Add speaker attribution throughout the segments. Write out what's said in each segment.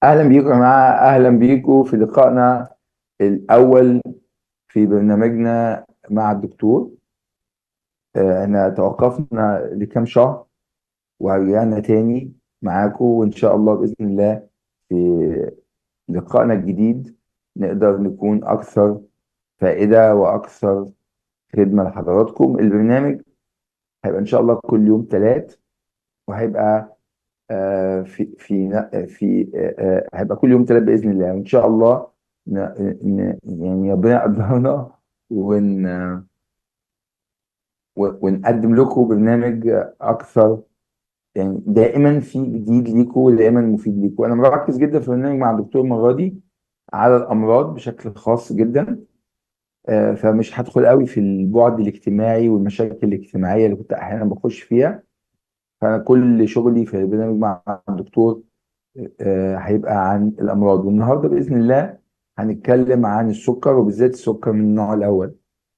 Speaker 1: أهلا بيكم يا جماعة أهلا بيكم في لقائنا الأول في برنامجنا مع الدكتور آه، احنا توقفنا لكام شهر ورجعنا تاني معاكم وإن شاء الله بإذن الله في لقائنا الجديد نقدر نكون أكثر فائدة وأكثر خدمة لحضراتكم البرنامج هيبقى إن شاء الله كل يوم ثلاث وهيبقى آه، في في في آه، آه، هيبقى كل يوم ثلاث باذن الله وان شاء الله ن- ن- يعني ربنا يقدرنا ون و- ونقدم لكم برنامج اكثر يعني دائما في جديد ليكم ودائما مفيد ليكم انا مركز جدا في البرنامج مع الدكتور المره دي على الامراض بشكل خاص جدا آه، فمش هدخل قوي في البعد الاجتماعي والمشاكل الاجتماعيه اللي كنت احيانا بخش فيها فانا كل شغلي في البرنامج مع الدكتور آه، هيبقى عن الامراض والنهارده باذن الله هنتكلم عن السكر وبالذات السكر من النوع الاول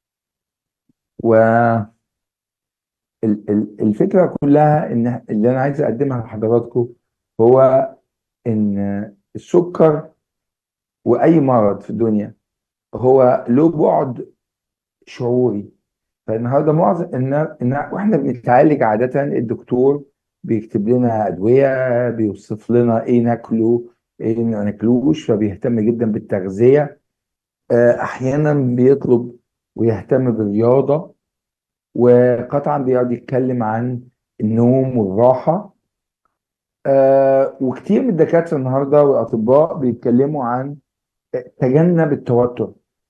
Speaker 1: والفكره كلها ان اللي انا عايز اقدمها لحضراتكم هو ان السكر واي مرض في الدنيا هو له بعد شعوري فالنهارده معظم ان ان واحنا بنتعالج عاده الدكتور بيكتب لنا ادويه بيوصف لنا ايه ناكله ايه ما ناكلوش فبيهتم جدا بالتغذيه آه، احيانا بيطلب ويهتم بالرياضه وقطعا بيقعد يتكلم عن النوم والراحه آه، وكتير من الدكاتره النهارده والاطباء بيتكلموا عن تجنب التوتر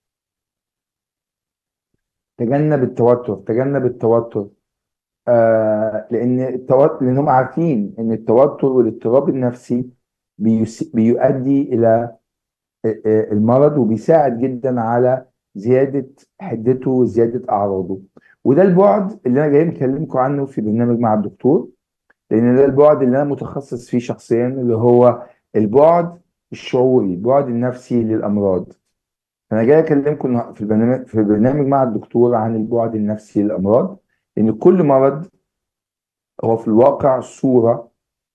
Speaker 1: تجنب التوتر تجنب التوتر آه لان التوتر لانهم عارفين ان التوتر والاضطراب النفسي بيس... بيؤدي الى آه، آه، المرض وبيساعد جدا على زياده حدته وزياده اعراضه وده البعد اللي انا جاي بكلمكم عنه في برنامج مع الدكتور لان ده البعد اللي انا متخصص فيه شخصيا اللي هو البعد الشعوري البعد النفسي للامراض انا جاي اكلمكم النها- في البرنامج في البرنامج مع الدكتور عن البعد النفسي للامراض لان كل مرض هو في الواقع صوره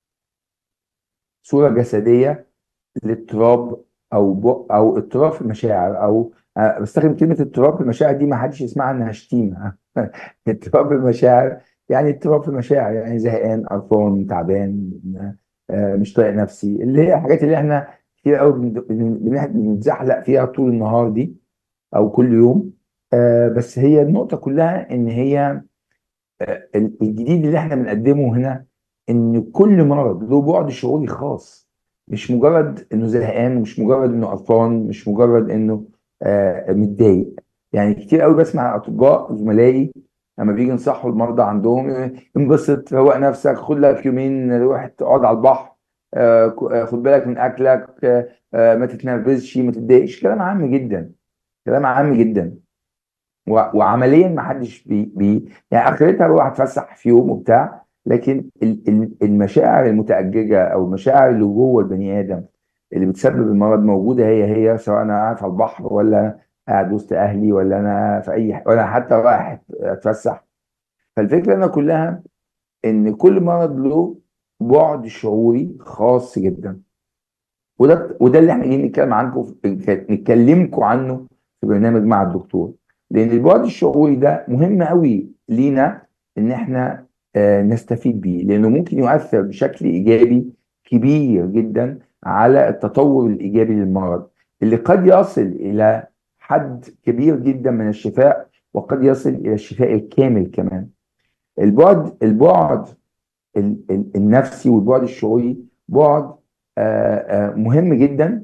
Speaker 1: صوره جسديه لاضطراب او ب... او اضطراب في المشاعر او أه بستخدم كلمه اضطراب في المشاعر دي ما حدش يسمعها انها شتيمه اضطراب في المشاعر يعني اضطراب في المشاعر يعني زهقان قرفان تعبان آه، مش طايق نفسي اللي هي الحاجات اللي احنا كتير قوي بن- بن- بن- بنتزحلق فيها طول النهار دي او كل يوم آه، بس هي النقطه كلها ان هي آه، الجديد اللي احنا بنقدمه هنا ان كل مرض له بعد شعوري خاص مش مجرد انه زهقان مش مجرد انه قرفان مش مجرد انه آه، متضايق يعني كتير قوي بسمع اطباء زملائي لما بيجي ينصحوا المرضى عندهم آه، انبسط روق نفسك خد لك يومين روح تقعد على البحر آه، ك- آه، خد بالك من اكلك آه، آه، ما تتنرفزش ما تتضايقش كلام عام جدا كلام عام جدا و- وعمليا ما حدش بي, بي يعني اخرتها روح اتفسح في يوم وبتاع لكن ال- ال- المشاعر المتأججة او المشاعر اللي جوه البني ادم اللي بتسبب المرض موجودة هي هي سواء انا قاعد على البحر ولا قاعد وسط اهلي ولا انا في اي ح- ولا حتى رايح اتفسح فالفكرة انا كلها ان كل مرض له بعد شعوري خاص جدا وده وده اللي احنا جايين نتكلم عنكم نتكلمكم عنه في برنامج مع الدكتور لان البعد الشعوري ده مهم قوي لينا ان احنا آه، نستفيد بيه لانه ممكن يؤثر بشكل ايجابي كبير جدا على التطور الايجابي للمرض اللي قد يصل الى حد كبير جدا من الشفاء وقد يصل الى الشفاء الكامل كمان البعد البعد ال- ال- النفسي والبعد الشعوري بعد آه، آه، مهم جدا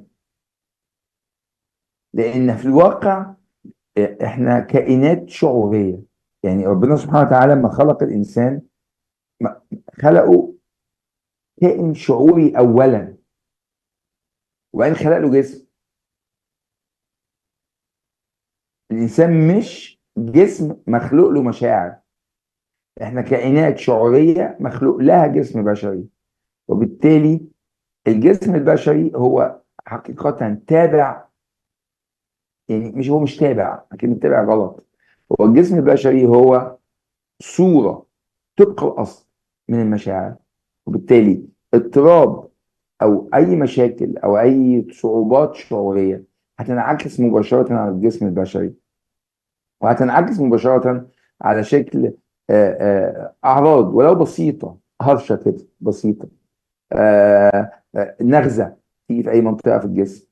Speaker 1: لان في الواقع آه، احنا كائنات شعوريه يعني ربنا سبحانه وتعالى لما خلق الانسان ما- خلقه كائن شعوري اولا وبعدين خلق له جسم الانسان مش جسم مخلوق له مشاعر احنا كائنات شعوريه مخلوق لها جسم بشري وبالتالي الجسم البشري هو حقيقه تابع يعني مش هو مش تابع لكن تابع غلط هو الجسم البشري هو صورة طبق الأصل من المشاعر وبالتالي اضطراب او اي مشاكل او اي صعوبات شعوريه هتنعكس مباشره على الجسم البشري وهتنعكس مباشره على شكل آه، آه، اعراض ولو بسيطه هرشه كده بسيطه آه، نغزه تيجي في اي منطقه في الجسم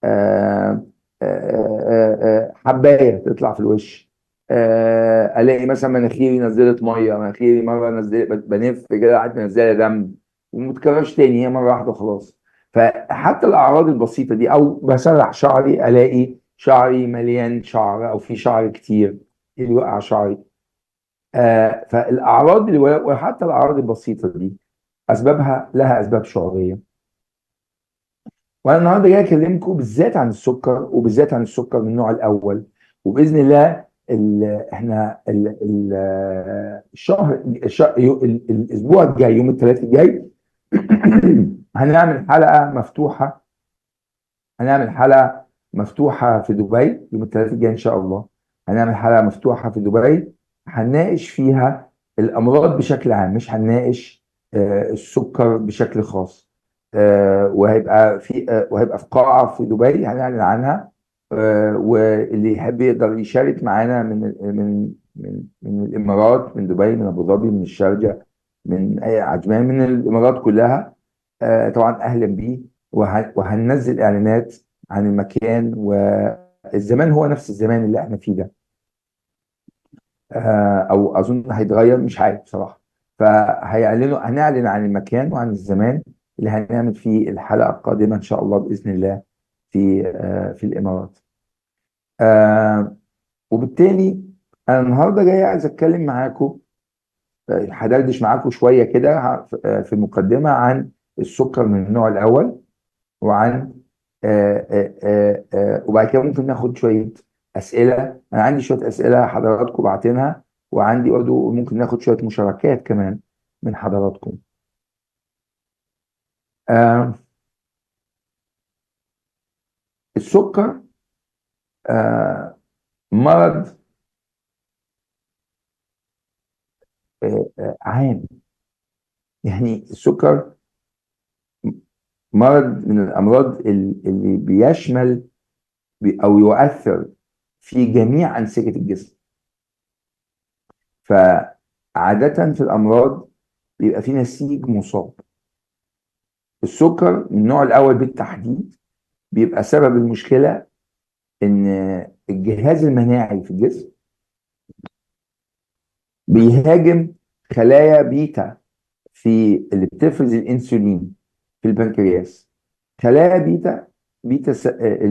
Speaker 1: حبايه تطلع في الوش الاقي مثلا مناخيري نزلت ميه مناخيري مره نزلت بنف كده قعدت منزله دم وما تكررش تاني هي مره واحده خلاص فحتى الاعراض البسيطه دي او بسرح شعري الاقي شعري مليان شعر او في شعر كتير اللي وقع شعري آه فالاعراض اللي وحتى الاعراض البسيطه دي اسبابها لها اسباب شعوريه وانا النهارده جاي اكلمكم بالذات عن السكر وبالذات عن السكر من النوع الاول وباذن الله ال احنا ال ال الشهر الاسبوع الجاي يوم الثلاث الجاي هنعمل حلقه مفتوحه هنعمل حلقه مفتوحه في دبي يوم الثلاث الجاي ان شاء الله هنعمل حلقه مفتوحه في دبي هنناقش فيها الامراض بشكل عام مش هنناقش آه، السكر بشكل خاص آه، وهيبقى في آه، وهيبقى في قاعه في دبي هنعلن عنها واللي يحب يقدر يشارك معانا من من من من الامارات من دبي من ابو ظبي من الشارجه من اي عجمان من الامارات كلها طبعا اهلا بيه وهننزل اعلانات عن المكان والزمان هو نفس الزمان اللي احنا فيه ده آه، او اظن هيتغير مش عارف بصراحه فهيعلنوا هنعلن عن المكان وعن الزمان اللي هنعمل فيه الحلقه القادمه ان شاء الله باذن الله في آه، في الامارات آه، وبالتالي انا النهارده جاي عايز اتكلم معاكم هدردش معاكم شويه كده في مقدمه عن السكر من النوع الاول وعن وبعد كده ممكن ناخد شويه اسئله انا عندي شويه اسئله حضراتكم بعتينها وعندي برضه ممكن ناخد شويه مشاركات كمان من حضراتكم آه السكر آه مرض آه آه عام يعني السكر مرض من الامراض اللي بيشمل او يؤثر في جميع أنسجة الجسم فعادة في الأمراض بيبقى في نسيج مصاب السكر من النوع الأول بالتحديد بيبقى سبب المشكلة إن الجهاز المناعي في الجسم بيهاجم خلايا بيتا في اللي بتفرز الانسولين في البنكرياس خلايا بيتا بيتا س...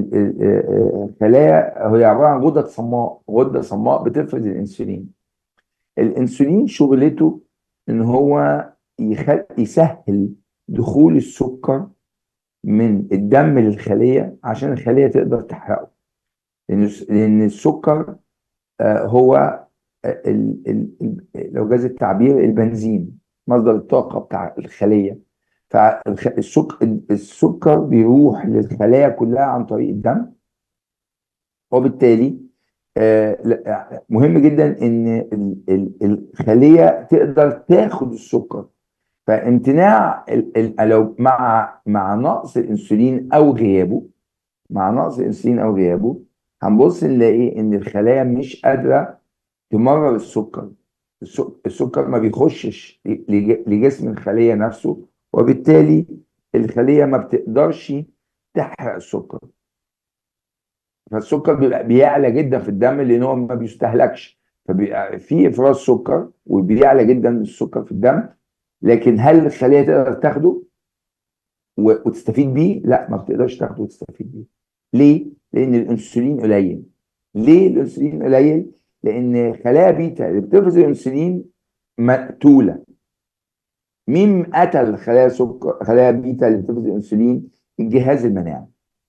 Speaker 1: خلايا هي عباره عن غده صماء غده صماء بتفرز الانسولين الانسولين شغلته ان هو يخل... يسهل دخول السكر من الدم للخليه عشان الخليه تقدر تحرقه لان لان السكر هو ال... ال... لو جاز التعبير البنزين مصدر الطاقه بتاع الخليه فالسكر السكر بيروح للخلايا كلها عن طريق الدم وبالتالي آه، مهم جدا ان الخليه تقدر تاخد السكر فامتناع لو مع مع نقص الانسولين او غيابه مع نقص الانسولين او غيابه هنبص نلاقي ان الخلايا مش قادره تمرر السكر السكر ما بيخشش لجسم الخليه نفسه وبالتالي الخلية ما بتقدرش تحرق السكر فالسكر بيبقى بيعلى جدا في الدم لان هو ما بيستهلكش فبيبقى في افراز سكر وبيعلى جدا السكر في الدم لكن هل الخليه تقدر تاخده وتستفيد بيه؟ لا ما بتقدرش تاخده وتستفيد بيه. ليه؟ لان الانسولين قليل. ليه الانسولين قليل؟ لان خلايا بيتا اللي بتفرز الانسولين مقتوله مين قتل خلايا سكر خلايا بيتا اللي بتفرز الانسولين الجهاز المناعي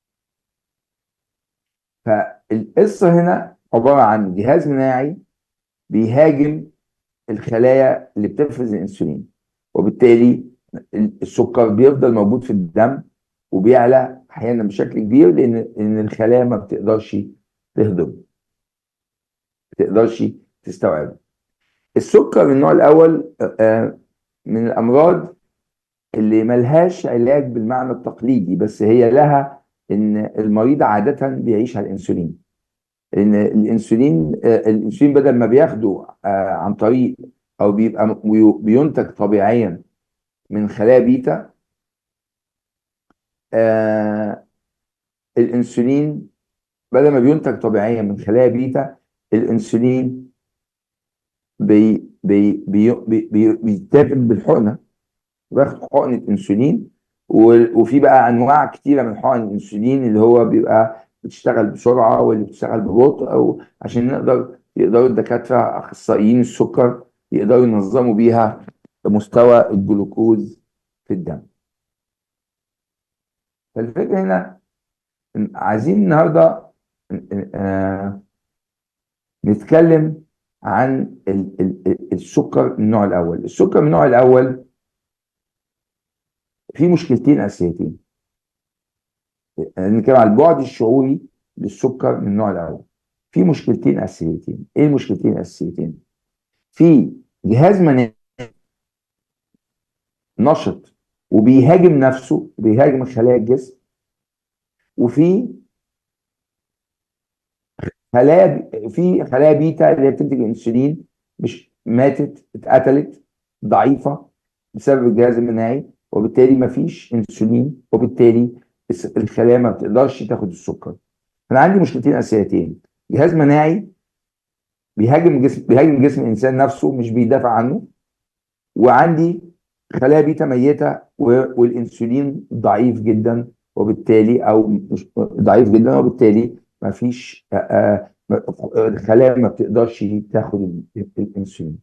Speaker 1: فالقصه هنا عباره عن جهاز مناعي بيهاجم الخلايا اللي بتفرز الانسولين وبالتالي السكر بيفضل موجود في الدم وبيعلى احيانا بشكل كبير لان ان الخلايا ما بتقدرش تهضم ما بتقدرش تستوعبه السكر من النوع الاول آه، من الامراض اللي ملهاش علاج بالمعنى التقليدي بس هي لها ان المريض عاده بيعيش على الانسولين ان الانسولين آه، الانسولين بدل ما بياخده آه، عن طريق او بيبقى م- بينتج طبيعيا من خلايا بيتا آه، الانسولين بدل ما بينتج طبيعيا من خلايا بيتا الانسولين بي بي بي بي بي بيتاخد بالحقنه باخد حقنه انسولين و- وفي بقى انواع كتيره من حقن الانسولين اللي هو بيبقى بتشتغل بسرعه واللي بتشتغل ببطء او عشان نقدر يقدروا الدكاتره اخصائيين السكر يقدروا ينظموا بيها مستوى الجلوكوز في الدم فالفكره هنا إن عايزين النهارده آه، نتكلم عن ال- ال- ال- السكر من النوع الاول السكر من النوع الاول فيه مشكلتين اساسيتين نتكلم عن البعد الشعوري للسكر من النوع الاول في مشكلتين اساسيتين ايه المشكلتين الاساسيتين في جهاز مناعي نشط وبيهاجم نفسه بيهاجم خلايا الجسم وفي خلايا في خلايا بيتا اللي هي بتنتج الانسولين مش ماتت اتقتلت ضعيفه بسبب الجهاز المناعي وبالتالي ما فيش انسولين وبالتالي الس- الخلايا ما بتقدرش تاخد السكر انا عندي مشكلتين اساسيتين جهاز مناعي بيهاجم جسم بيهاجم جسم الانسان نفسه مش بيدافع عنه وعندي خلايا بيتا ميته و- والانسولين ضعيف جدا وبالتالي او مش ضعيف جدا وبالتالي ما فيش آه، آه، الخلايا ما بتقدرش تاخد ال- الانسولين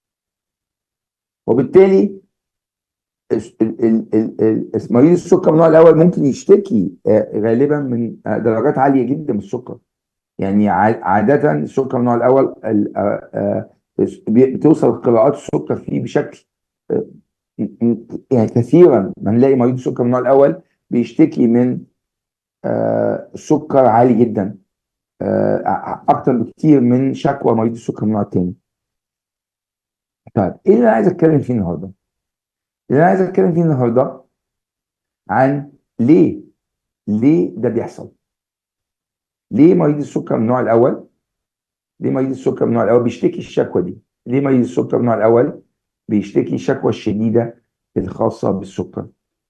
Speaker 1: وبالتالي الس- ال- ال- ال- ال- مريض السكر من النوع الاول ممكن يشتكي آه، غالبا من آه، درجات عاليه جدا من السكر يعني ع- عاده السكر من النوع الاول ال- آه، آه، بي- بتوصل قراءات السكر فيه بشكل آه، يعني كثيرا ما نلاقي مريض السكر من النوع الاول بيشتكي من آه، سكر عالي جدا آه، اكتر بكتير من شكوى مريض السكر من النوع الثاني طيب ايه اللي انا عايز اتكلم فيه النهارده اللي انا عايز اتكلم فيه النهارده عن ليه ليه ده بيحصل ليه مريض السكر من النوع الاول ليه مريض السكر من النوع الاول بيشتكي الشكوى دي ليه مريض السكر من النوع الاول بيشتكي الشكوى الشديده الخاصه بالسكر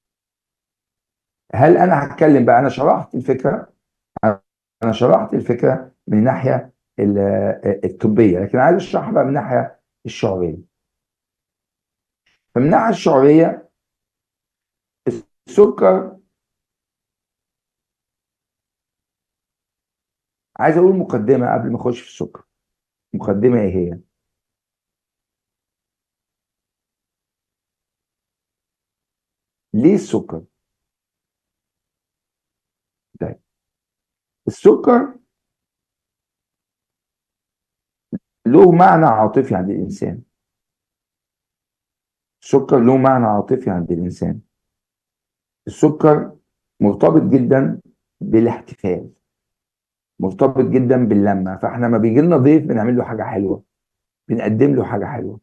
Speaker 1: هل انا هتكلم بقى انا شرحت الفكره انا شرحت الفكره من الناحيه ال- الطبيه لكن عايز اشرحها بقى من الناحيه الشعوريه فمن الناحيه الشعوريه السكر عايز اقول مقدمه قبل ما اخش في السكر مقدمه ايه هي ليه السكر طيب السكر له معنى عاطفي عند الانسان السكر له معنى عاطفي عند الانسان السكر مرتبط جدا بالاحتفال مرتبط جدا باللمه فاحنا ما بيجي لنا ضيف بنعمل له حاجه حلوه بنقدم له حاجه حلوه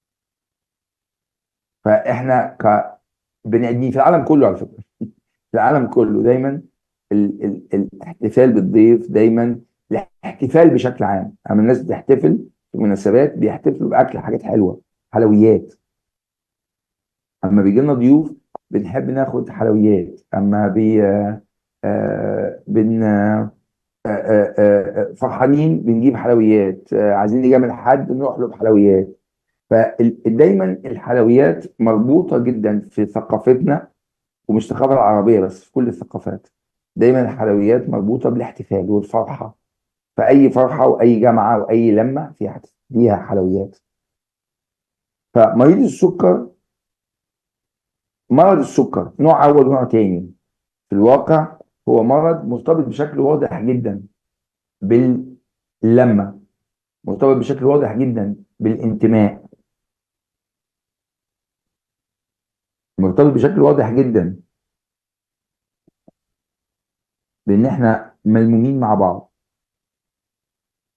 Speaker 1: فاحنا كبني ادمين في العالم كله على فكره في العالم كله دايما ال ال الاحتفال بالضيف دايما الاحتفال بشكل عام اما الناس بتحتفل في مناسبات بيحتفلوا باكل حاجات حلوه حلويات اما بيجي لنا ضيوف بنحب ناخد حلويات اما بي آه آه بن آه آه آه فرحانين بنجيب حلويات آه عايزين نجامل حد نروح له بحلويات فدايما الحلويات مربوطه جدا في ثقافتنا ومش الثقافه العربيه بس في كل الثقافات دايما الحلويات مربوطه بالاحتفال والفرحه فاي فرحه واي جامعه واي لمه فيها فيها حلويات فمريض السكر مرض السكر نوع اول ونوع تاني في الواقع هو مرض مرتبط بشكل واضح جدا باللمه مرتبط بشكل واضح جدا بالانتماء مرتبط بشكل واضح جدا بان احنا ملمومين مع بعض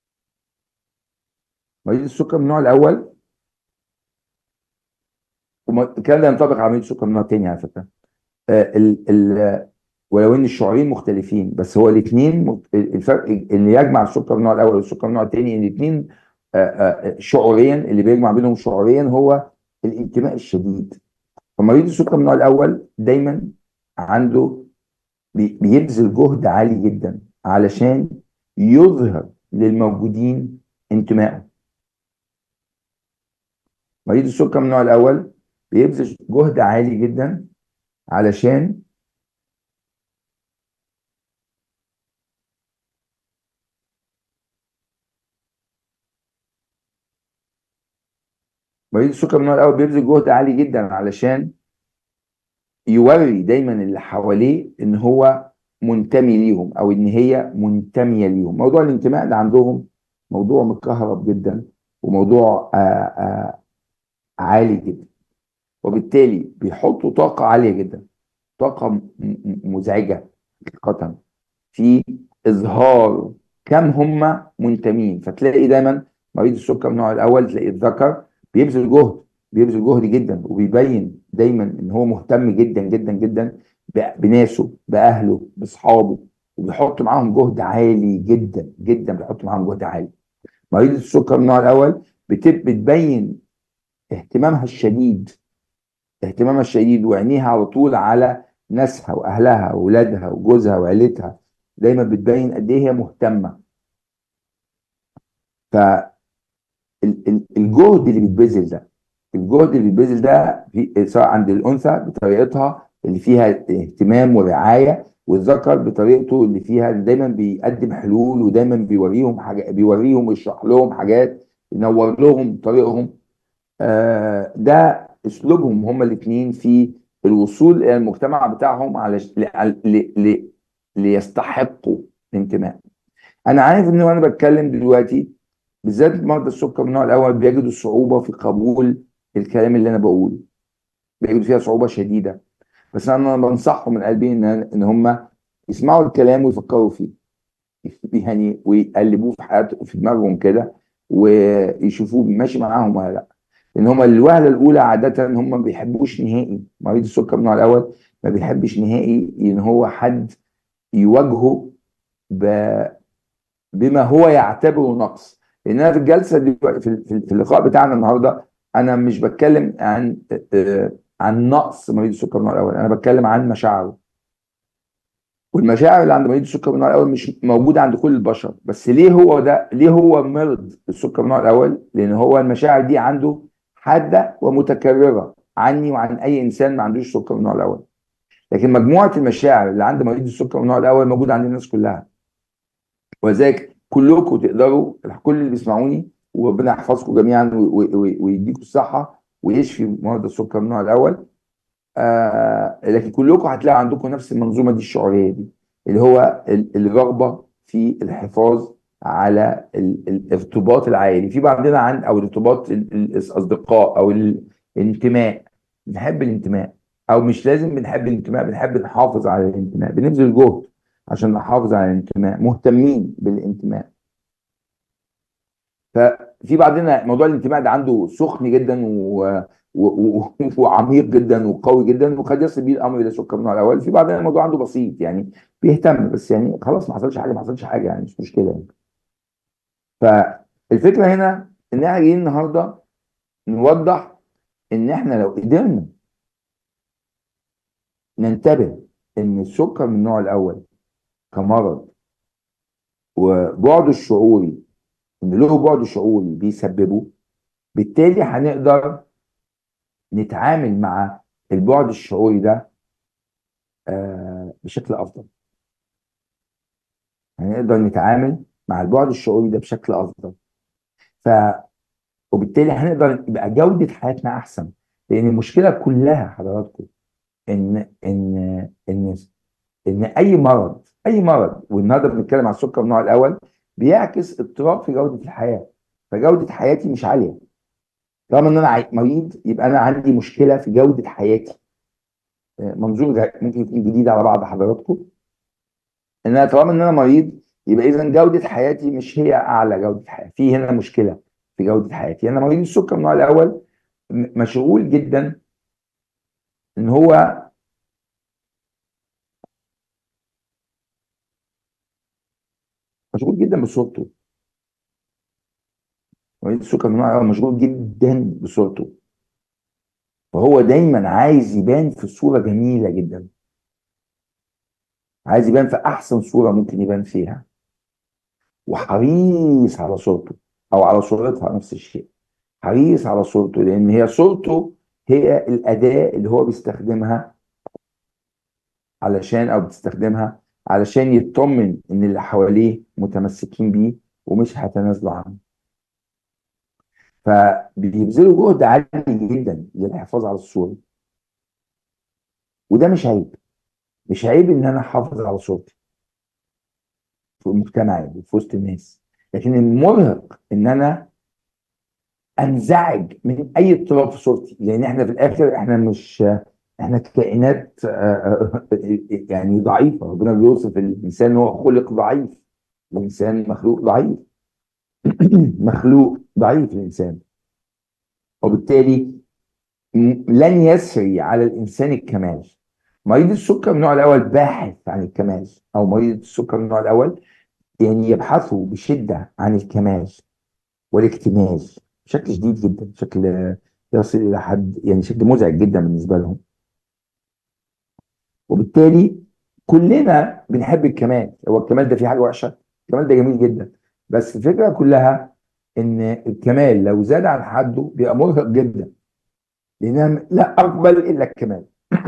Speaker 1: مريض السكر من النوع الاول الكلام ده ينطبق على مريض السكر من نوع تاني على فكره آه، ال ال ولو ان الشعورين مختلفين بس هو الاثنين الفرق اللي يجمع السكر من النوع الاول والسكر من النوع الثاني ان الاثنين شعوريا اللي بيجمع بينهم شعوريا هو الانتماء الشديد فمريض السكر من النوع الاول دايما عنده بيبذل جهد عالي جدا علشان يظهر للموجودين انتمائه مريض السكر من النوع الاول بيبذل جهد عالي جدا علشان مريض السكر من النوع الاول بيبذل جهد عالي جدا علشان يوري دايما اللي حواليه ان هو منتمي ليهم او ان هي منتميه ليهم موضوع الانتماء ده عندهم موضوع متكهرب جدا وموضوع آآ آآ عالي جدا وبالتالي بيحطوا طاقه عاليه جدا طاقه مزعجه حقيقه في اظهار كم هم منتمين فتلاقي دايما مريض السكر من النوع الاول تلاقي الذكر بيبذل جهد بيبذل جهد جدا وبيبين دايما ان هو مهتم جدا جدا جدا بناسه باهله باصحابه وبيحط معاهم جهد عالي جدا جدا بيحط معاهم جهد عالي مريض السكر من النوع الاول بتبين اهتمامها الشديد اهتمامها الشديد وعينيها على طول على ناسها واهلها واولادها وجوزها وعيلتها دايما بتبين قد ايه هي مهتمه ف الجهد اللي بيتبذل ده الجهد اللي بيتبذل ده في سواء عند الانثى بطريقتها اللي فيها اهتمام ورعايه والذكر بطريقته اللي فيها دايما بيقدم حلول ودايما بيوريهم حاجه بيوريهم ويشرح لهم حاجات ينور لهم طريقهم آه ده اسلوبهم هما الاثنين في الوصول الى المجتمع بتاعهم على ليستحقوا الانتماء انا عارف ان وانا بتكلم دلوقتي بالذات مرضى السكر من النوع الاول بيجدوا صعوبه في قبول الكلام اللي انا بقوله بيجدوا فيها صعوبه شديده بس انا بنصحهم من قلبي ان ان هم يسمعوا الكلام ويفكروا فيه يعني ويقلبوه في حياتهم في دماغهم كده ويشوفوه ماشي معاهم ولا لا لان هم الوهله الاولى عاده هم ما بيحبوش نهائي مريض السكر من النوع الاول ما بيحبش نهائي ان هو حد يواجهه ب... بما هو يعتبره نقص لان انا في الجلسه دلوقتي في اللقاء بتاعنا النهارده انا مش بتكلم عن عن نقص مريض السكر من النوع الاول انا بتكلم عن مشاعره والمشاعر اللي عند مريض السكر من النوع الاول مش موجوده عند كل البشر بس ليه هو ده ليه هو مرض السكر من النوع الاول لان هو المشاعر دي عنده حاده ومتكرره عني وعن اي انسان ما عندوش سكر من النوع الاول لكن مجموعه المشاعر اللي عند مريض السكر من النوع الاول موجوده عند الناس كلها ولذلك كلكم تقدروا كل اللي بيسمعوني وربنا يحفظكم جميعا ويديكم الصحه ويشفي مرضى السكر من النوع الاول آه لكن كلكم هتلاقوا عندكم نفس المنظومه دي الشعوريه دي اللي هو الرغبه في الحفاظ على الارتباط العائلي في بعضنا عن او الارتباط الاصدقاء او الانتماء بنحب الانتماء او مش لازم بنحب الانتماء بنحب نحافظ على الانتماء بنبذل جهد عشان نحافظ على الانتماء مهتمين بالانتماء ففي بعضنا موضوع الانتماء ده عنده سخن جدا و... و... و... وعميق جدا وقوي جدا وقد يصل بيه الامر الى سكر من النوع الاول في بعضنا الموضوع عنده بسيط يعني بيهتم بس يعني خلاص ما حصلش حاجه ما حصلش حاجه يعني مش مشكله يعني فالفكره هنا ان احنا جايين النهارده نوضح ان احنا لو قدرنا ننتبه ان السكر من النوع الاول كمرض وبعده الشعوري ان له بعد شعوري بيسببه بالتالي هنقدر نتعامل مع البعد الشعوري ده آه بشكل افضل هنقدر نتعامل مع البعد الشعوري ده بشكل افضل ف وبالتالي هنقدر يبقى جوده حياتنا احسن لان المشكله كلها حضراتكم ان ان ان ان اي مرض اي مرض والنهارده بنتكلم على السكر النوع الاول بيعكس اضطراب في جوده الحياه فجوده حياتي مش عاليه طالما ان انا مريض يبقى انا عندي مشكله في جوده حياتي منظور ممكن يكون جديد على بعض حضراتكم ان انا طالما ان انا مريض يبقى اذا جوده حياتي مش هي اعلى جوده حياه في هنا مشكله في جوده حياتي انا مريض السكر من النوع الاول مشغول جدا ان هو مشغول جدا بصورته مريض السكر من النوع مشغول جدا بصورته فهو دايما عايز يبان في صورة جميلة جدا عايز يبان في أحسن صورة ممكن يبان فيها وحريص على صورته أو على صورتها نفس الشيء حريص على صورته لأن هي صورته هي الأداة اللي هو بيستخدمها علشان أو بتستخدمها علشان يطمن إن اللي حواليه متمسكين بيه ومش هيتنازلوا عنه فبيبذلوا جهد عالي جدا للحفاظ على الصورة وده مش عيب مش عيب ان انا احافظ على صورتي في مجتمعي في وسط الناس لكن المرهق ان انا انزعج من اي اضطراب في صورتي لان احنا في الاخر احنا مش احنا كائنات يعني ضعيفه ربنا بيوصف الانسان ان هو خلق ضعيف الانسان مخلوق ضعيف مخلوق ضعيف الانسان وبالتالي لن يسري على الانسان الكمال مريض السكر من النوع الاول باحث عن الكمال او مريض السكر من النوع الاول يعني يبحثوا بشده عن الكمال والاكتمال بشكل شديد جدا بشكل يصل الى حد يعني شكل مزعج جدا بالنسبه لهم وبالتالي كلنا بنحب الكمال هو الكمال ده فيه حاجه وحشه الكمال ده جميل جدا بس الفكره كلها ان الكمال لو زاد عن حده بيبقى مرهق جدا لان لا اقبل الا الكمال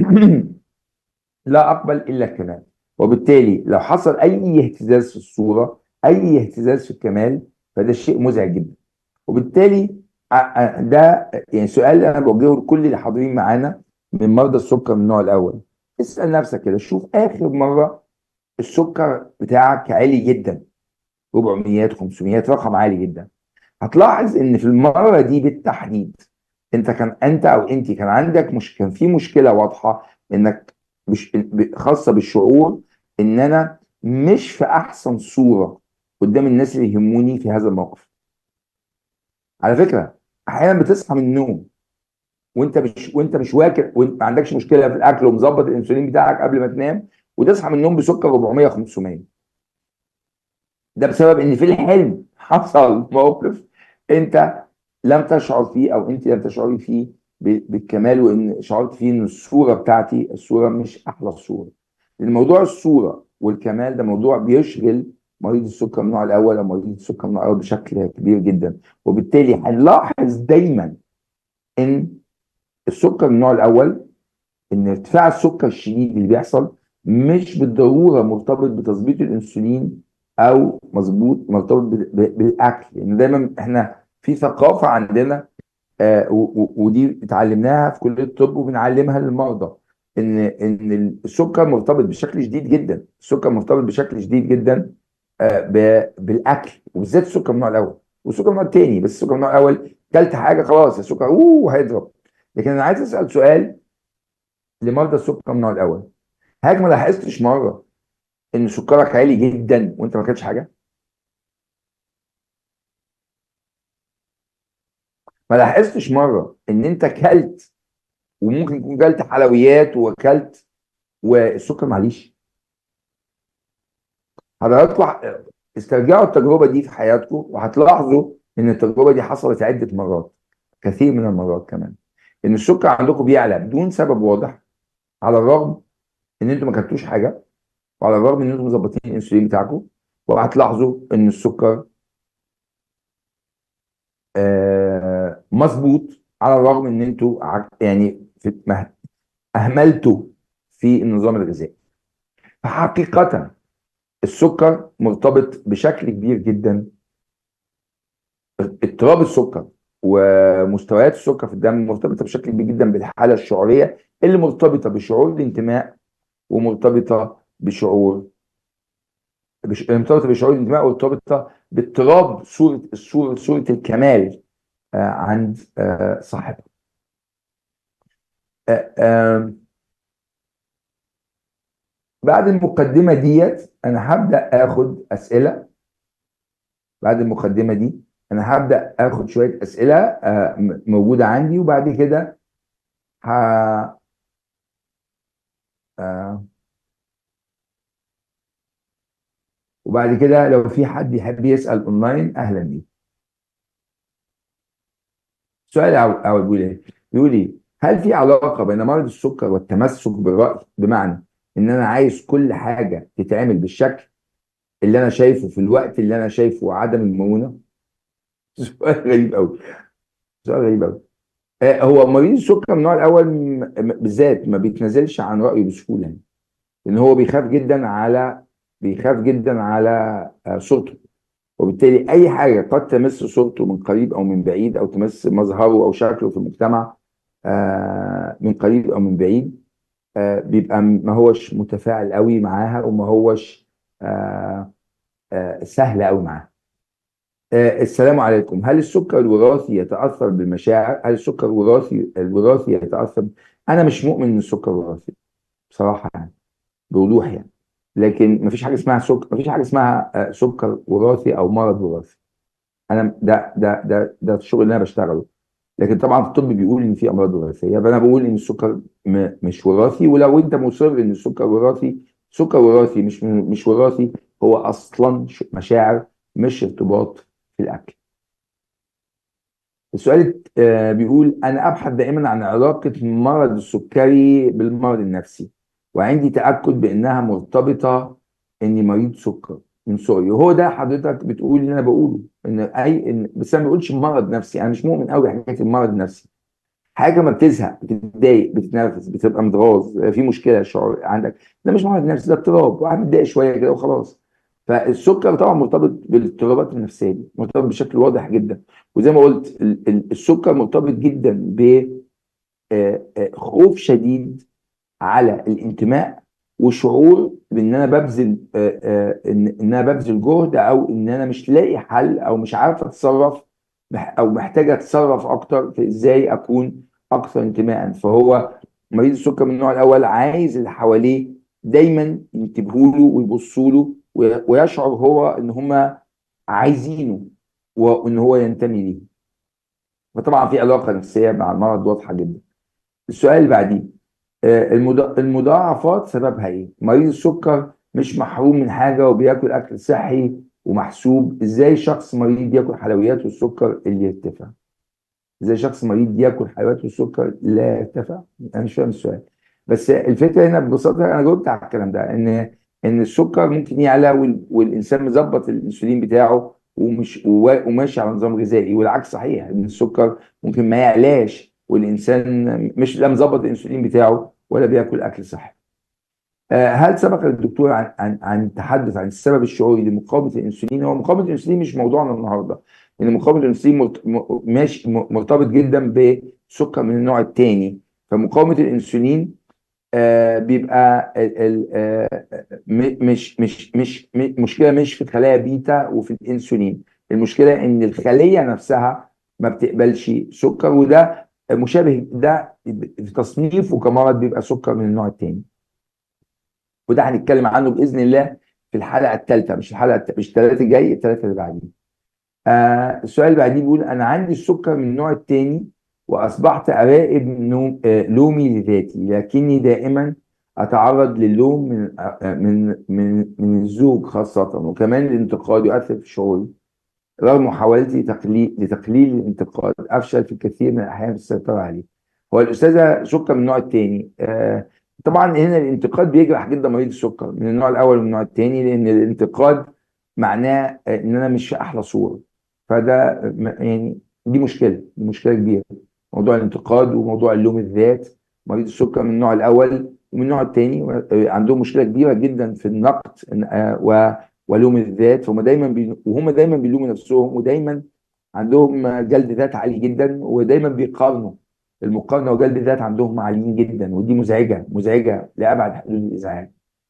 Speaker 1: لا اقبل الا الكمال وبالتالي لو حصل اي اهتزاز في الصوره اي اهتزاز في الكمال فده شيء مزعج جدا وبالتالي ده يعني سؤال انا بوجهه لكل اللي حاضرين معانا من مرضى السكر من النوع الاول اسال نفسك كده شوف اخر مره السكر بتاعك عالي جدا 400 500 رقم عالي جدا هتلاحظ ان في المره دي بالتحديد انت كان انت او انت كان عندك مش كان في مشكله واضحه انك مش خاصه بالشعور ان انا مش في احسن صوره قدام الناس اللي يهموني في هذا الموقف على فكره احيانا بتصحى من النوم وانت مش وانت مش واكل وانت ما عندكش مشكله في الاكل ومظبط الانسولين بتاعك قبل ما تنام وتصحى من النوم بسكر 400 500 ده بسبب ان في الحلم حصل موقف انت لم تشعر فيه او انت لم تشعري فيه بالكمال وان شعرت فيه ان الصوره بتاعتي الصوره مش احلى صوره لان موضوع الصوره والكمال ده موضوع بيشغل مريض السكر من النوع الاول او مريض السكر من النوع الاول بشكل كبير جدا وبالتالي هنلاحظ دايما ان السكر من النوع الاول ان ارتفاع السكر الشديد اللي بيحصل مش بالضروره مرتبط بتظبيط الانسولين او مظبوط مرتبط بالاكل لان يعني دايما احنا في ثقافه عندنا آه ودي اتعلمناها في كليه الطب وبنعلمها للمرضى ان ان السكر مرتبط بشكل شديد جدا السكر مرتبط بشكل شديد جدا آه بالاكل وبالذات السكر من النوع الاول والسكر من النوع الثاني بس السكر من النوع الاول كلت حاجه خلاص السكر اوه هيضرب لكن انا عايز اسال سؤال لمرضى السكر من النوع الاول هاك ما لاحظتش مره ان سكرك عالي جدا وانت ما اكلتش حاجه ما لاحظتش مره ان انت كلت وممكن يكون كلت حلويات وكلت والسكر معليش هتطلع استرجعوا التجربه دي في حياتكم وهتلاحظوا ان التجربه دي حصلت عده مرات كثير من المرات كمان ان السكر عندكم بيعلى بدون سبب واضح على الرغم ان انتوا ما كلتوش حاجه وعلى الرغم ان انتم مظبطين الانسولين بتاعكم وهتلاحظوا ان السكر آه مظبوط على الرغم ان انتوا يعني في اهملتوا في النظام الغذائي فحقيقه السكر مرتبط بشكل كبير جدا اضطراب السكر ومستويات السكر في الدم مرتبطه بشكل كبير جدا بالحاله الشعوريه اللي مرتبطه بشعور الانتماء ومرتبطه بشعور بش... مرتبطه بشعور الانتماء ومرتبطه باضطراب صوره الصوره صوره الكمال آه عند آه صاحبها. آه آه بعد المقدمه ديت انا هبدا اخد اسئله بعد المقدمه دي انا هبدا اخد شويه اسئله آه موجوده عندي وبعد كده ه... آه وبعد كده لو في حد يحب يسأل اونلاين اهلا بيه سؤال اول بيقول ايه بيقول لي هل في علاقه بين مرض السكر والتمسك بالرأي بمعنى ان انا عايز كل حاجه تتعمل بالشكل اللي انا شايفه في الوقت اللي انا شايفه وعدم المرونه سؤال غريب قوي سؤال غريب قوي آه هو مريض السكر من النوع الاول م- م- بالذات ما بيتنازلش عن رايه بسهوله يعني لان هو بيخاف جدا على بيخاف جدا على آه، صورته وبالتالي اي حاجه قد تمس صورته من قريب او من بعيد او تمس مظهره او شكله في المجتمع آه، من قريب او من بعيد آه، بيبقى ما هوش متفاعل قوي معاها وما هوش آه، آه، سهل قوي معاها آه، السلام عليكم هل السكر الوراثي يتاثر بالمشاعر هل السكر الوراثي الوراثي يتاثر انا مش مؤمن ان السكر وراثي بصراحه يعني بوضوح يعني لكن مفيش حاجه اسمها سكر مفيش حاجه اسمها آه، سكر وراثي او مرض وراثي انا ده ده ده ده الشغل اللي انا بشتغله لكن طبعا الطب بيقول ان في امراض وراثيه فانا بقول ان السكر م- مش وراثي ولو انت مصر ان السكر وراثي سكر وراثي مش مش وراثي هو اصلا ش- مشاعر مش ارتباط في الاكل السؤال آه، بيقول انا ابحث دائما عن علاقه مرض السكري بالمرض النفسي وعندي تاكد بانها مرتبطه اني مريض سكر من صغري وهو ده حضرتك بتقول اللي انا بقوله ان اي إن بس انا ما بقولش مرض نفسي انا مش مؤمن قوي بحكايه المرض النفسي حاجه ما بتزهق بتتضايق بتتنرفز بتبقى متغاظ في مشكله شعور عندك ده مش مرض نفسي ده اضطراب واحد متضايق شويه كده وخلاص فالسكر طبعا مرتبط بالاضطرابات النفسيه دي مرتبط بشكل واضح جدا وزي ما قلت ال- ال- السكر مرتبط جدا بخوف شديد على الانتماء وشعور بان انا ببذل آه، آه، ان ان انا ببذل جهد او ان انا مش لاقي حل او مش عارف اتصرف مح- او محتاج اتصرف اكتر في ازاي اكون اكثر انتماء فهو مريض السكر من النوع الاول عايز اللي حواليه دايما ينتبهوا له ويبصوا له وي- ويشعر هو ان هم عايزينه وان هو ينتمي ليه فطبعا في علاقه نفسيه مع المرض واضحه جدا السؤال اللي بعديه آه، المضا- المضاعفات سببها ايه؟ مريض السكر مش محروم من حاجه وبياكل اكل صحي ومحسوب، ازاي شخص مريض ياكل حلويات والسكر اللي يرتفع؟ ازاي شخص مريض ياكل حلويات والسكر لا يرتفع؟ انا مش فاهم السؤال. بس الفكره هنا ببساطه انا جاوبت على الكلام ده ان ان السكر ممكن يعلى وال- والانسان مظبط الانسولين بتاعه ومش ووا- وماشي على نظام غذائي والعكس صحيح ان السكر ممكن ما يعلاش والانسان مش لا مظبط الانسولين بتاعه ولا بياكل اكل صحي. آه، هل سبق للدكتور عن عن عن التحدث عن السبب الشعوري لمقاومه الانسولين؟ هو مقاومه الانسولين مش موضوعنا النهارده، لان مقاومه الانسولين مرت- م- ماشي م- مرتبط جدا بسكر من النوع الثاني، فمقاومه الانسولين آه، بيبقى ال- ال- آه، م- مش مش مش م- مشكله مش في الخلايا بيتا وفي الانسولين، المشكله ان الخليه نفسها ما بتقبلش سكر وده مشابه ده في تصنيفه كمرض بيبقى سكر من النوع الثاني. وده هنتكلم عنه باذن الله في الحلقه الثالثه مش الحلقه الت- مش الثلاثه الجاي الثلاثه اللي بعدين. آه السؤال اللي بعديه بيقول انا عندي السكر من النوع الثاني واصبحت اراقب نوم آه لومي لذاتي لكني دائما اتعرض للوم من آه من من من الزوج خاصه وكمان الانتقاد يؤثر في شعوري رغم محاولتي تقليل لتقليل الانتقاد افشل في الكثير من الاحيان في السيطره عليه. هو الاستاذه سكر من النوع الثاني آه طبعا هنا الانتقاد بيجرح جدا مريض السكر من النوع الاول ومن النوع الثاني لان الانتقاد معناه آه، ان انا مش في احلى صوره فده م- يعني دي مشكله دي مشكله كبيره موضوع الانتقاد وموضوع اللوم الذات مريض السكر من النوع الاول ومن النوع الثاني عندهم مشكله كبيره جدا في النقد آه، و- ولوم الذات فهم دايما بي... وهم دايما بيلوموا نفسهم ودايما عندهم جلد ذات عالي جدا ودايما بيقارنوا المقارنه وجلد الذات عندهم عاليين جدا ودي مزعجه مزعجه لابعد حدود الازعاج.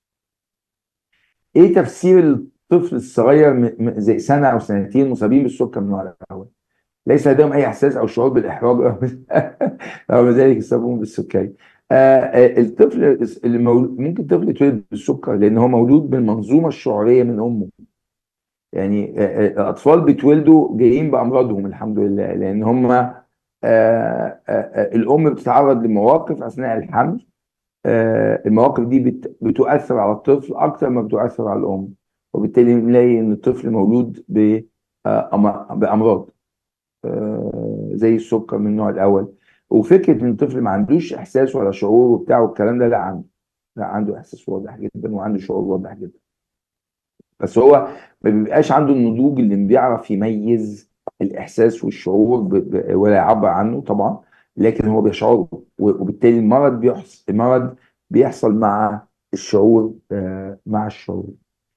Speaker 1: ايه تفسير الطفل الصغير م- م- زي سنه او سنتين مصابين بالسكر من النوع الاول؟ ليس لديهم اي احساس او شعور بالاحراج رغم ذلك يصابون بالسكري. آه آه، الطفل اللي مولود ممكن طفل يتولد بالسكر لان هو مولود بالمنظومه الشعوريه من امه. يعني آه، آه، الاطفال بيتولدوا جايين بامراضهم الحمد لله لان هم آه، آه، آه، الام بتتعرض لمواقف اثناء الحمل آه، المواقف دي بت- بتؤثر على الطفل اكتر ما بتؤثر على الام وبالتالي نلاقي ان الطفل مولود ب- آه، أم- بامراض آه، زي السكر من النوع الاول وفكره ان الطفل ما عندوش احساس ولا شعور وبتاع والكلام ده لا عنده لا عنده احساس واضح جدا وعنده شعور واضح جدا بس هو ما بيبقاش عنده النضوج اللي بيعرف يميز الاحساس والشعور ب... ب... ولا يعبر عنه طبعا لكن هو بيشعره و- وبالتالي المرض بيحصل المرض بيحصل مع الشعور آه، مع الشعور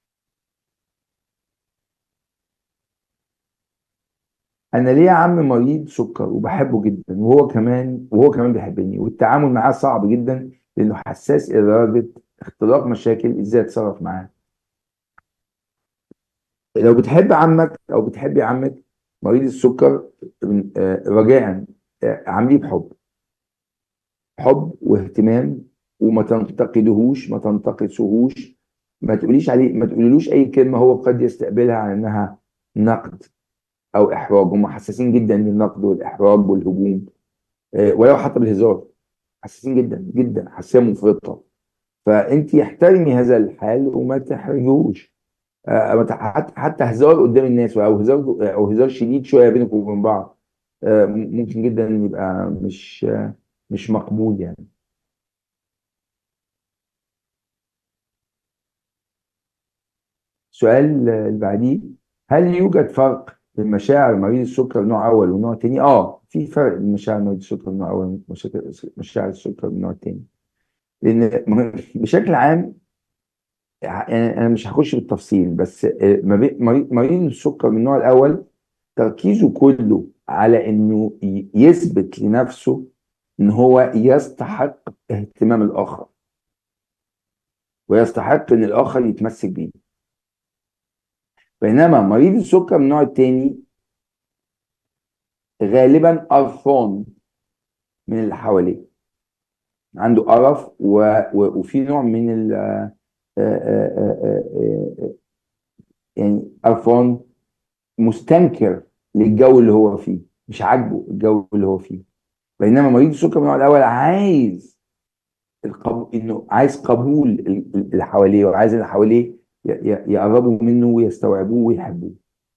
Speaker 1: انا ليا عم مريض سكر وبحبه جدا وهو كمان وهو كمان بيحبني والتعامل معاه صعب جدا لانه حساس الى درجه اختلاق مشاكل ازاي اتصرف معاه لو بتحب عمك او بتحبي عمك مريض السكر آه، رجاء آه، عامليه بحب حب واهتمام وما تنتقدهوش ما تنتقصهوش ما تقوليش عليه ما تقوليلوش اي كلمه هو قد يستقبلها على انها نقد او احراج هم حساسين جدا للنقد والاحراج والهجوم آه، ولو حتى بالهزار حساسين جدا جدا حساسيه مفرطه فانت احترمي هذا الحال وما تحرجوش آه، ما تح- حتى حتى هزار قدام الناس او هزار او هزار شديد شويه بينكم وبين بعض آه، ممكن جدا يبقى مش آه، مش مقبول يعني السؤال اللي بعديه هل يوجد فرق بين مشاعر مريض السكر نوع اول ونوع تاني؟ اه في فرق بين مشاعر مريض السكر نوع اول ومشاعر السكر من نوع تاني لان بشكل عام يعني انا مش هخش بالتفصيل بس آه، ما بين- مريض مريض السكر من النوع الاول تركيزه كله على انه ي- يثبت لنفسه ان هو يستحق اهتمام الاخر ويستحق ان الاخر يتمسك بيه بينما مريض السكر من النوع التاني غالبا قرفان من اللي حواليه عنده قرف و... و... وفي نوع من ال آه، آه، آه، آه، آه، يعني قرفان مستنكر للجو اللي هو فيه مش عاجبه الجو اللي هو فيه بينما مريض السكر من النوع الاول عايز القبول انه عايز قبول ال- ال- اللي حواليه وعايز اللي حواليه ي- ي- يقربوا منه ويستوعبوه ويحبوه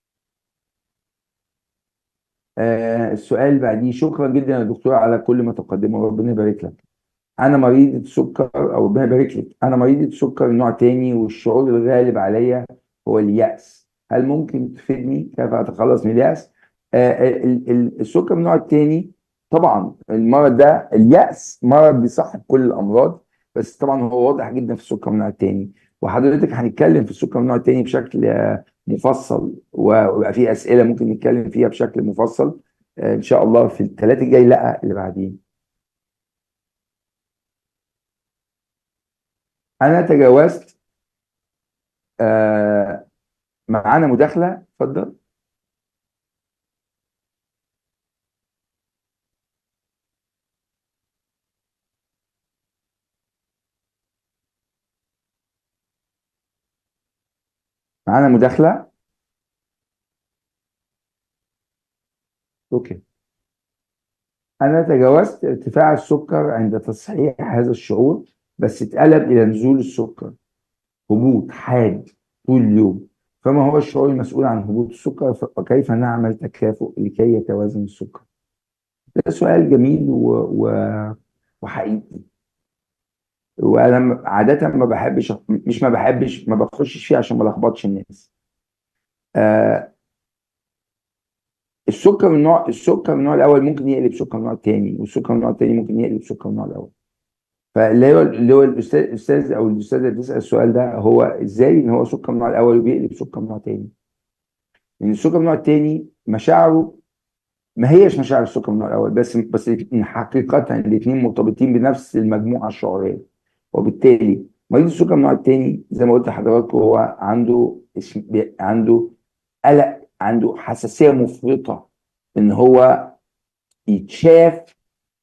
Speaker 1: آه السؤال اللي بعديه شكرا جدا يا دكتور على كل ما تقدمه ربنا يبارك لك انا مريضة سكر او ربنا يبارك لك انا مريضة سكر نوع تاني والشعور الغالب عليا هو اليأس هل ممكن تفيدني كيف اتخلص من اليأس آه ال- ال- السكر من النوع التاني طبعا المرض ده اليأس مرض بيصاحب كل الامراض بس طبعا هو واضح جدا في السكر من النوع التاني وحضرتك هنتكلم في السكر من النوع التاني بشكل آه، مفصل ويبقى في اسئله ممكن نتكلم فيها بشكل مفصل آه، ان شاء الله في الثلاثه الجاي لا اللي بعدين انا تجاوزت آه، معانا مداخله اتفضل معانا مداخله اوكي انا تجاوزت ارتفاع السكر عند تصحيح هذا الشعور بس اتقلب الى نزول السكر هبوط حاد طول اليوم فما هو الشعور المسؤول عن هبوط السكر ف- وكيف نعمل تكافؤ لكي يتوازن السكر ده سؤال جميل و... و... وحقيقي وانا م- عاده ما بحبش مش ما بحبش ما بخشش فيه عشان ما لخبطش الناس آه السكر من النوع السكر من النوع الاول ممكن يقلب سكر من النوع الثاني والسكر من النوع الثاني ممكن يقلب سكر من النوع الاول فاللي هو اللي هو الاستاذ الاستاذ او الاستاذه اللي بتسال السؤال ده هو ازاي ان هو سكر من النوع الاول وبيقلب سكر من النوع الثاني لان السكر من النوع الثاني مشاعره ما هيش مشاعر السكر من النوع الاول بس بس إن حقيقه الاثنين مرتبطين بنفس المجموعه الشعوريه وبالتالي مريض السكر من النوع الثاني زي ما قلت لحضراتكم هو عنده اسم- بي- عنده قلق عنده حساسيه مفرطه ان هو يتشاف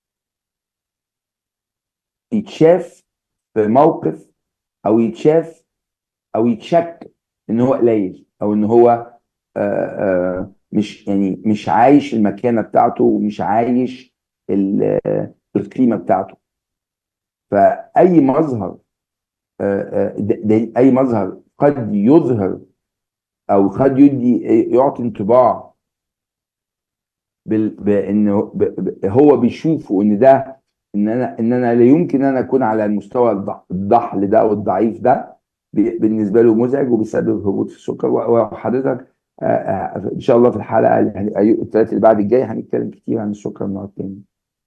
Speaker 1: يتشاف في موقف او يتشاف او يتشك ان هو قليل او ان هو آه، آه، مش يعني مش عايش المكانه بتاعته ومش عايش ال- آه، القيمه بتاعته فاي مظهر آه، آه، ده- ده- اي مظهر قد يظهر او قد يدي يعطي انطباع بال- بانه ب- ب- هو بيشوفه ان ده ان انا ان انا لا يمكن ان اكون على المستوى الض- الضحل ده او الضعيف ده ب- بالنسبه له مزعج وبيسبب هبوط في السكر و- وحضرتك آه، آه، ان شاء الله في الحلقه اللي هن- أيوة، الثلاث اللي بعد الجاي هنتكلم كتير عن السكر النوع الثاني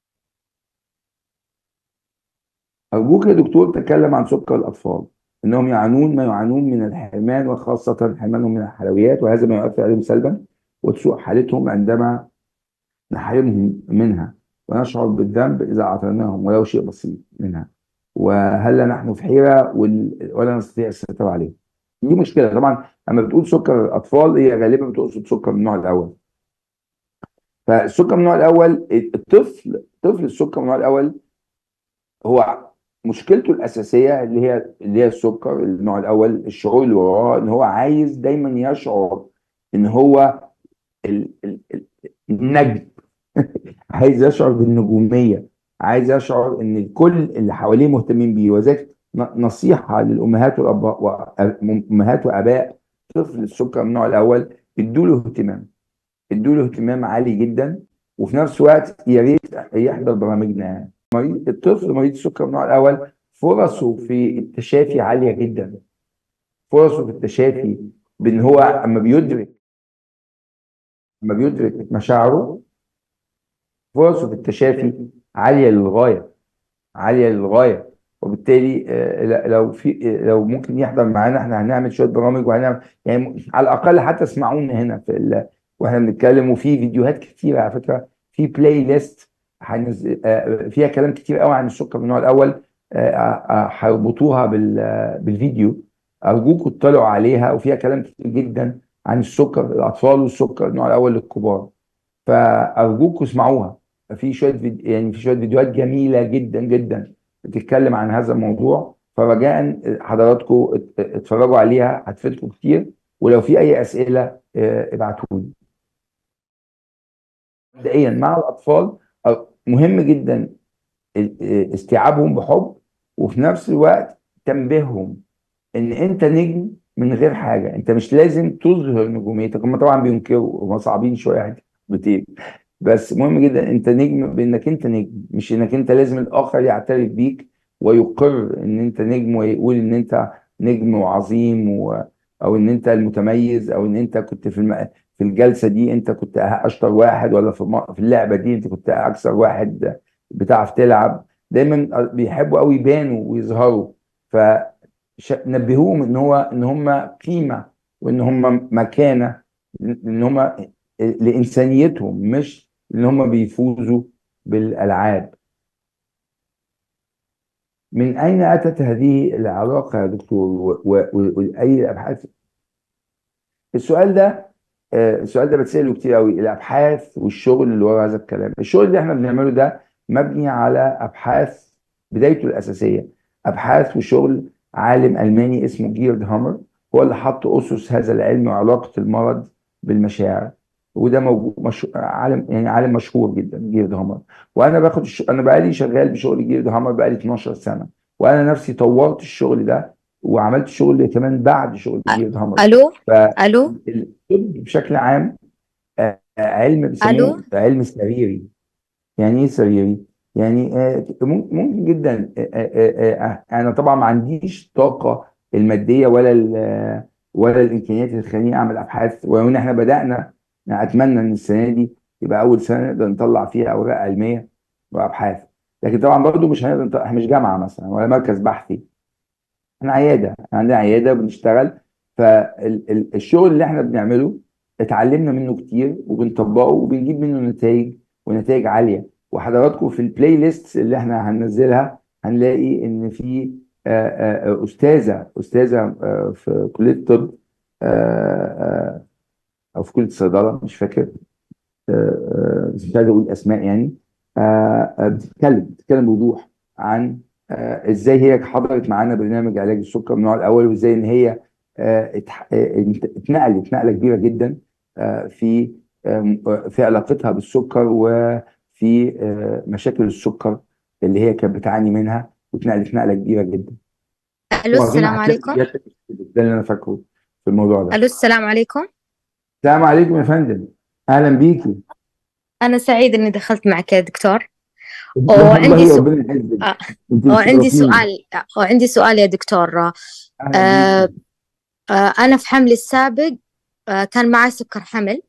Speaker 1: أرجوك يا دكتور تكلم عن سكر الأطفال إنهم يعانون ما يعانون من الحرمان وخاصة حرمانهم من الحلويات وهذا ما يؤثر عليهم سلبا وتسوء حالتهم عندما نحرمهم منها ونشعر بالذنب إذا أعطيناهم ولو شيء بسيط منها وهل نحن في حيرة وال- ولا نستطيع السيطرة عليه دي مشكلة طبعا أما بتقول سكر الأطفال هي غالبا بتقصد سكر من النوع الأول فالسكر من النوع الأول الطفل طفل السكر من النوع الأول هو مشكلته الأساسية اللي هي اللي هي السكر النوع الأول الشعور اللي وراه إن هو عايز دايما يشعر إن هو ال- ال- ال- النجم عايز يشعر بالنجومية عايز يشعر إن الكل اللي حواليه مهتمين بيه وذلك ن- نصيحة للأمهات والأباء وأمهات وآباء طفل السكر من النوع الأول ادوا له اهتمام ادوا له اهتمام عالي جدا وفي نفس الوقت يا ريت يحضر برامجنا يعني مريض الطفل مريض السكر من النوع الاول فرصه في التشافي عاليه جدا فرصه في التشافي بان هو اما بيدرك اما بيدرك مشاعره فرصه في التشافي عاليه للغايه عاليه للغايه وبالتالي آه، ل- لو في آه، لو ممكن يحضر معانا احنا هنعمل شويه برامج وهنعمل يعني م- على الاقل حتى اسمعونا هنا في ال... واحنا بنتكلم وفي فيديوهات كتيره على فكره في بلاي ليست هنزل آه، فيها كلام كتير قوي عن السكر من النوع الاول آه، آه، هيربطوها بال... آه، بالفيديو ارجوكم اطلعوا عليها وفيها كلام كتير جدا عن السكر الاطفال والسكر النوع الاول للكبار فارجوكم اسمعوها في شويه فيديو يعني في شويه فيديوهات جميله جدا جدا بتتكلم عن هذا الموضوع فرجاء حضراتكم ات- اتفرجوا عليها هتفيدكم كتير ولو في اي اسئله اه، ابعتوا لي مبدئيا مع الاطفال اه، مهم جدا ال- اه، استيعابهم بحب وفي نفس الوقت تنبيههم ان انت نجم من غير حاجه انت مش لازم تظهر نجوميتك هم طبعا بينكروا هم صعبين شويه حبتين بس مهم جدا انت نجم بانك انت نجم مش انك انت لازم الاخر يعترف بيك ويقر ان انت نجم ويقول ان انت نجم وعظيم و... او ان انت المتميز او ان انت كنت في الم... في الجلسه دي انت كنت اشطر واحد ولا في الم- في اللعبه دي انت كنت اكثر واحد بتعرف تلعب دايما بيحبوا قوي يبانوا ويظهروا فنبهوهم ان هو ان هم قيمه وان هم مكانه ان هم لانسانيتهم مش ان هم بيفوزوا بالالعاب من اين اتت هذه العلاقه يا دكتور و- و- و- واي ابحاث السؤال ده آه، السؤال ده بتساله كتير قوي الابحاث والشغل اللي ورا هذا الكلام الشغل اللي احنا بنعمله ده مبني على ابحاث بدايته الاساسيه ابحاث وشغل عالم الماني اسمه جيرد هامر هو اللي حط اسس هذا العلم وعلاقه المرض بالمشاعر وده موجود مش... عالم يعني عالم مشهور جدا جيرد هامر وانا باخد الش... انا بقالي شغال بشغل جيرد هامر بقالي 12 سنه وانا نفسي طورت الشغل ده وعملت شغل كمان بعد شغل جيرد هامر
Speaker 2: الو
Speaker 1: ف
Speaker 2: الو
Speaker 1: الطب بشكل عام آه، آه، علم
Speaker 2: الو
Speaker 1: بيسموه علم سريري يعني ايه سريري؟ يعني آه، مم- ممكن جدا آه، آه، آه، آه، انا طبعا ما عنديش طاقه الماديه ولا ال- ولا الامكانيات اللي تخليني اعمل ابحاث ولو ان احنا بدانا أنا اتمنى ان السنه دي يبقى اول سنه نقدر نطلع فيها اوراق علميه وابحاث لكن طبعا برضه مش هنقدر نط- احنا مش جامعه مثلا ولا مركز بحثي احنا عياده احنا عندنا عياده بنشتغل فالشغل اللي احنا بنعمله اتعلمنا منه كتير وبنطبقه وبنجيب منه نتائج ونتائج عاليه وحضراتكم في البلاي ليست اللي احنا هننزلها هنلاقي ان في آه، آه، استاذه استاذه آه، في كليه الطب آه، آه، او في كليه الصيدله مش فاكر آه، آه، مش عايز اقول اسماء يعني آه، آه، بتتكلم بتتكلم بوضوح عن آه، ازاي هي حضرت معانا برنامج علاج السكر من النوع الاول وازاي ان هي آه، اتح- آه، اتنقلت نقله كبيره جدا آه، في آه، في علاقتها بالسكر وفي آه، مشاكل السكر اللي هي كانت بتعاني منها واتنقلت نقله كبيره جدا
Speaker 2: الو
Speaker 1: واظن
Speaker 2: السلام
Speaker 1: هتلاقي
Speaker 2: عليكم
Speaker 1: اجابتك ده اللي انا فاكره في الموضوع ده
Speaker 2: الو السلام عليكم
Speaker 1: السلام عليكم يا فندم اهلا بيكي
Speaker 2: انا سعيد اني دخلت معك يا دكتور
Speaker 1: والله
Speaker 2: وعندي سؤال
Speaker 1: ربنا يحفظك
Speaker 2: آه،
Speaker 1: انت
Speaker 2: وعندي
Speaker 1: بتشرفيني
Speaker 2: سؤال وعندي سؤال يا دكتور
Speaker 1: اهلا
Speaker 2: آه،
Speaker 1: بيكي
Speaker 2: آه، أنا في حملي السابق آه، كان معي سكر حمل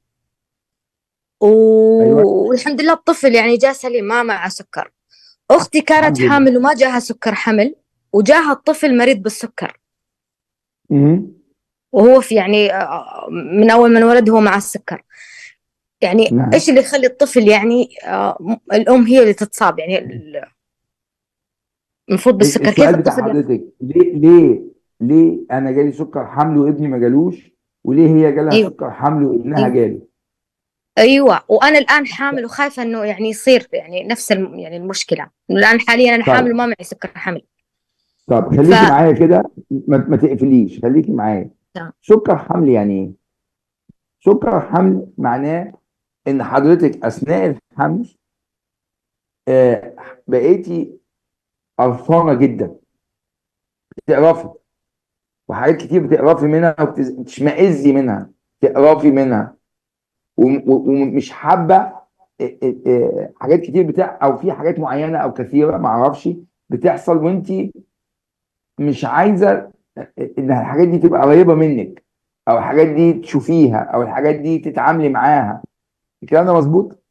Speaker 1: ايوه
Speaker 2: و- والحمد لله الطفل يعني جاء سليم ما معه سكر أختي كانت
Speaker 1: الحمد لله
Speaker 2: حامل وما جاها سكر حمل وجاها الطفل مريض بالسكر
Speaker 1: مهم.
Speaker 2: وهو في يعني آه، من أول ما انولد هو مع السكر يعني
Speaker 1: نعم
Speaker 2: إيش اللي يخلي الطفل يعني آه، م- الأم هي اللي تتصاب يعني ال- المفروض بالسكر كيف
Speaker 1: السؤال بتاع
Speaker 2: الطفل يخ-
Speaker 1: حضرتك ليه ليه ليه انا جالي سكر حمل وابني ما جالوش وليه هي جالها
Speaker 2: أيوه
Speaker 1: سكر حمل وابنها
Speaker 2: أيوه
Speaker 1: جاله
Speaker 2: ايوه وانا الان حامل وخايفه انه يعني يصير يعني نفس الم... يعني المشكله الان حاليا انا حامل
Speaker 1: طيب
Speaker 2: وما معي سكر حمل
Speaker 1: طب
Speaker 2: ف
Speaker 1: خليكي معايا كده ما, ما تقفليش خليكي معايا
Speaker 2: تمام.
Speaker 1: سكر حمل يعني ايه سكر حمل معناه ان حضرتك اثناء الحمل آه بقيتي قرفانه جدا بتقرفي وحاجات كتير بتقرفي منها وبتشمئزي منها تقرفي منها وم- و- ومش حابه آه، آه، آه، حاجات كتير بتاع او في حاجات معينه او كثيره ما اعرفش بتحصل وانت مش عايزه آه، ان الحاجات دي تبقى قريبه منك او الحاجات دي تشوفيها او الحاجات دي تتعاملي معاها الكلام ده مظبوط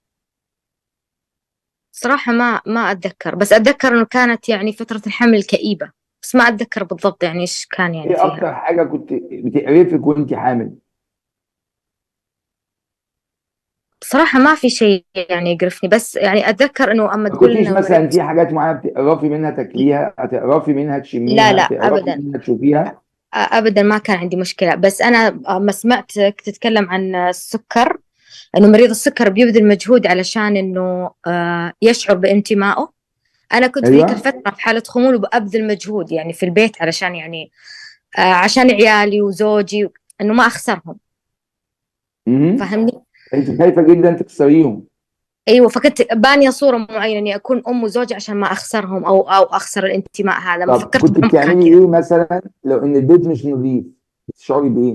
Speaker 2: صراحه ما ما اتذكر بس اتذكر انه كانت يعني فتره الحمل كئيبه بس ما اتذكر بالضبط يعني ايش كان يعني
Speaker 1: ايه
Speaker 2: فيها
Speaker 1: اكتر حاجه كنت بتقرفك وانت حامل
Speaker 2: بصراحه ما في شيء يعني يقرفني بس يعني اتذكر انه اما
Speaker 1: ما
Speaker 2: تقول
Speaker 1: كنتيش
Speaker 2: انه
Speaker 1: مثلا
Speaker 2: مريض
Speaker 1: في حاجات معينه بتقرفي منها تاكليها هتقرفي منها
Speaker 2: لا
Speaker 1: تشميها
Speaker 2: لا
Speaker 1: تقرفي
Speaker 2: ابدا
Speaker 1: منها تشوفيها
Speaker 2: ابدا ما كان عندي مشكله بس انا اما سمعتك تتكلم عن السكر انه مريض السكر بيبذل مجهود علشان انه آه، يشعر بانتمائه انا كنت في ذيك
Speaker 1: ايوه
Speaker 2: الفتره في حاله خمول وبأبذل مجهود يعني في البيت علشان يعني آه، عشان عيالي وزوجي انه ما اخسرهم
Speaker 1: امم
Speaker 2: فاهمني
Speaker 1: انت خايفه جدا تكسريهم
Speaker 2: ايوه فكنت بانيه صوره معينه اني اكون ام وزوج عشان ما اخسرهم او او اخسر الانتماء هذا ما
Speaker 1: طب
Speaker 2: فكرت
Speaker 1: كنت
Speaker 2: بعمق عن
Speaker 1: بتعملي
Speaker 2: كذا
Speaker 1: ايه مثلا لو ان البيت مش نظيف بتشعري بايه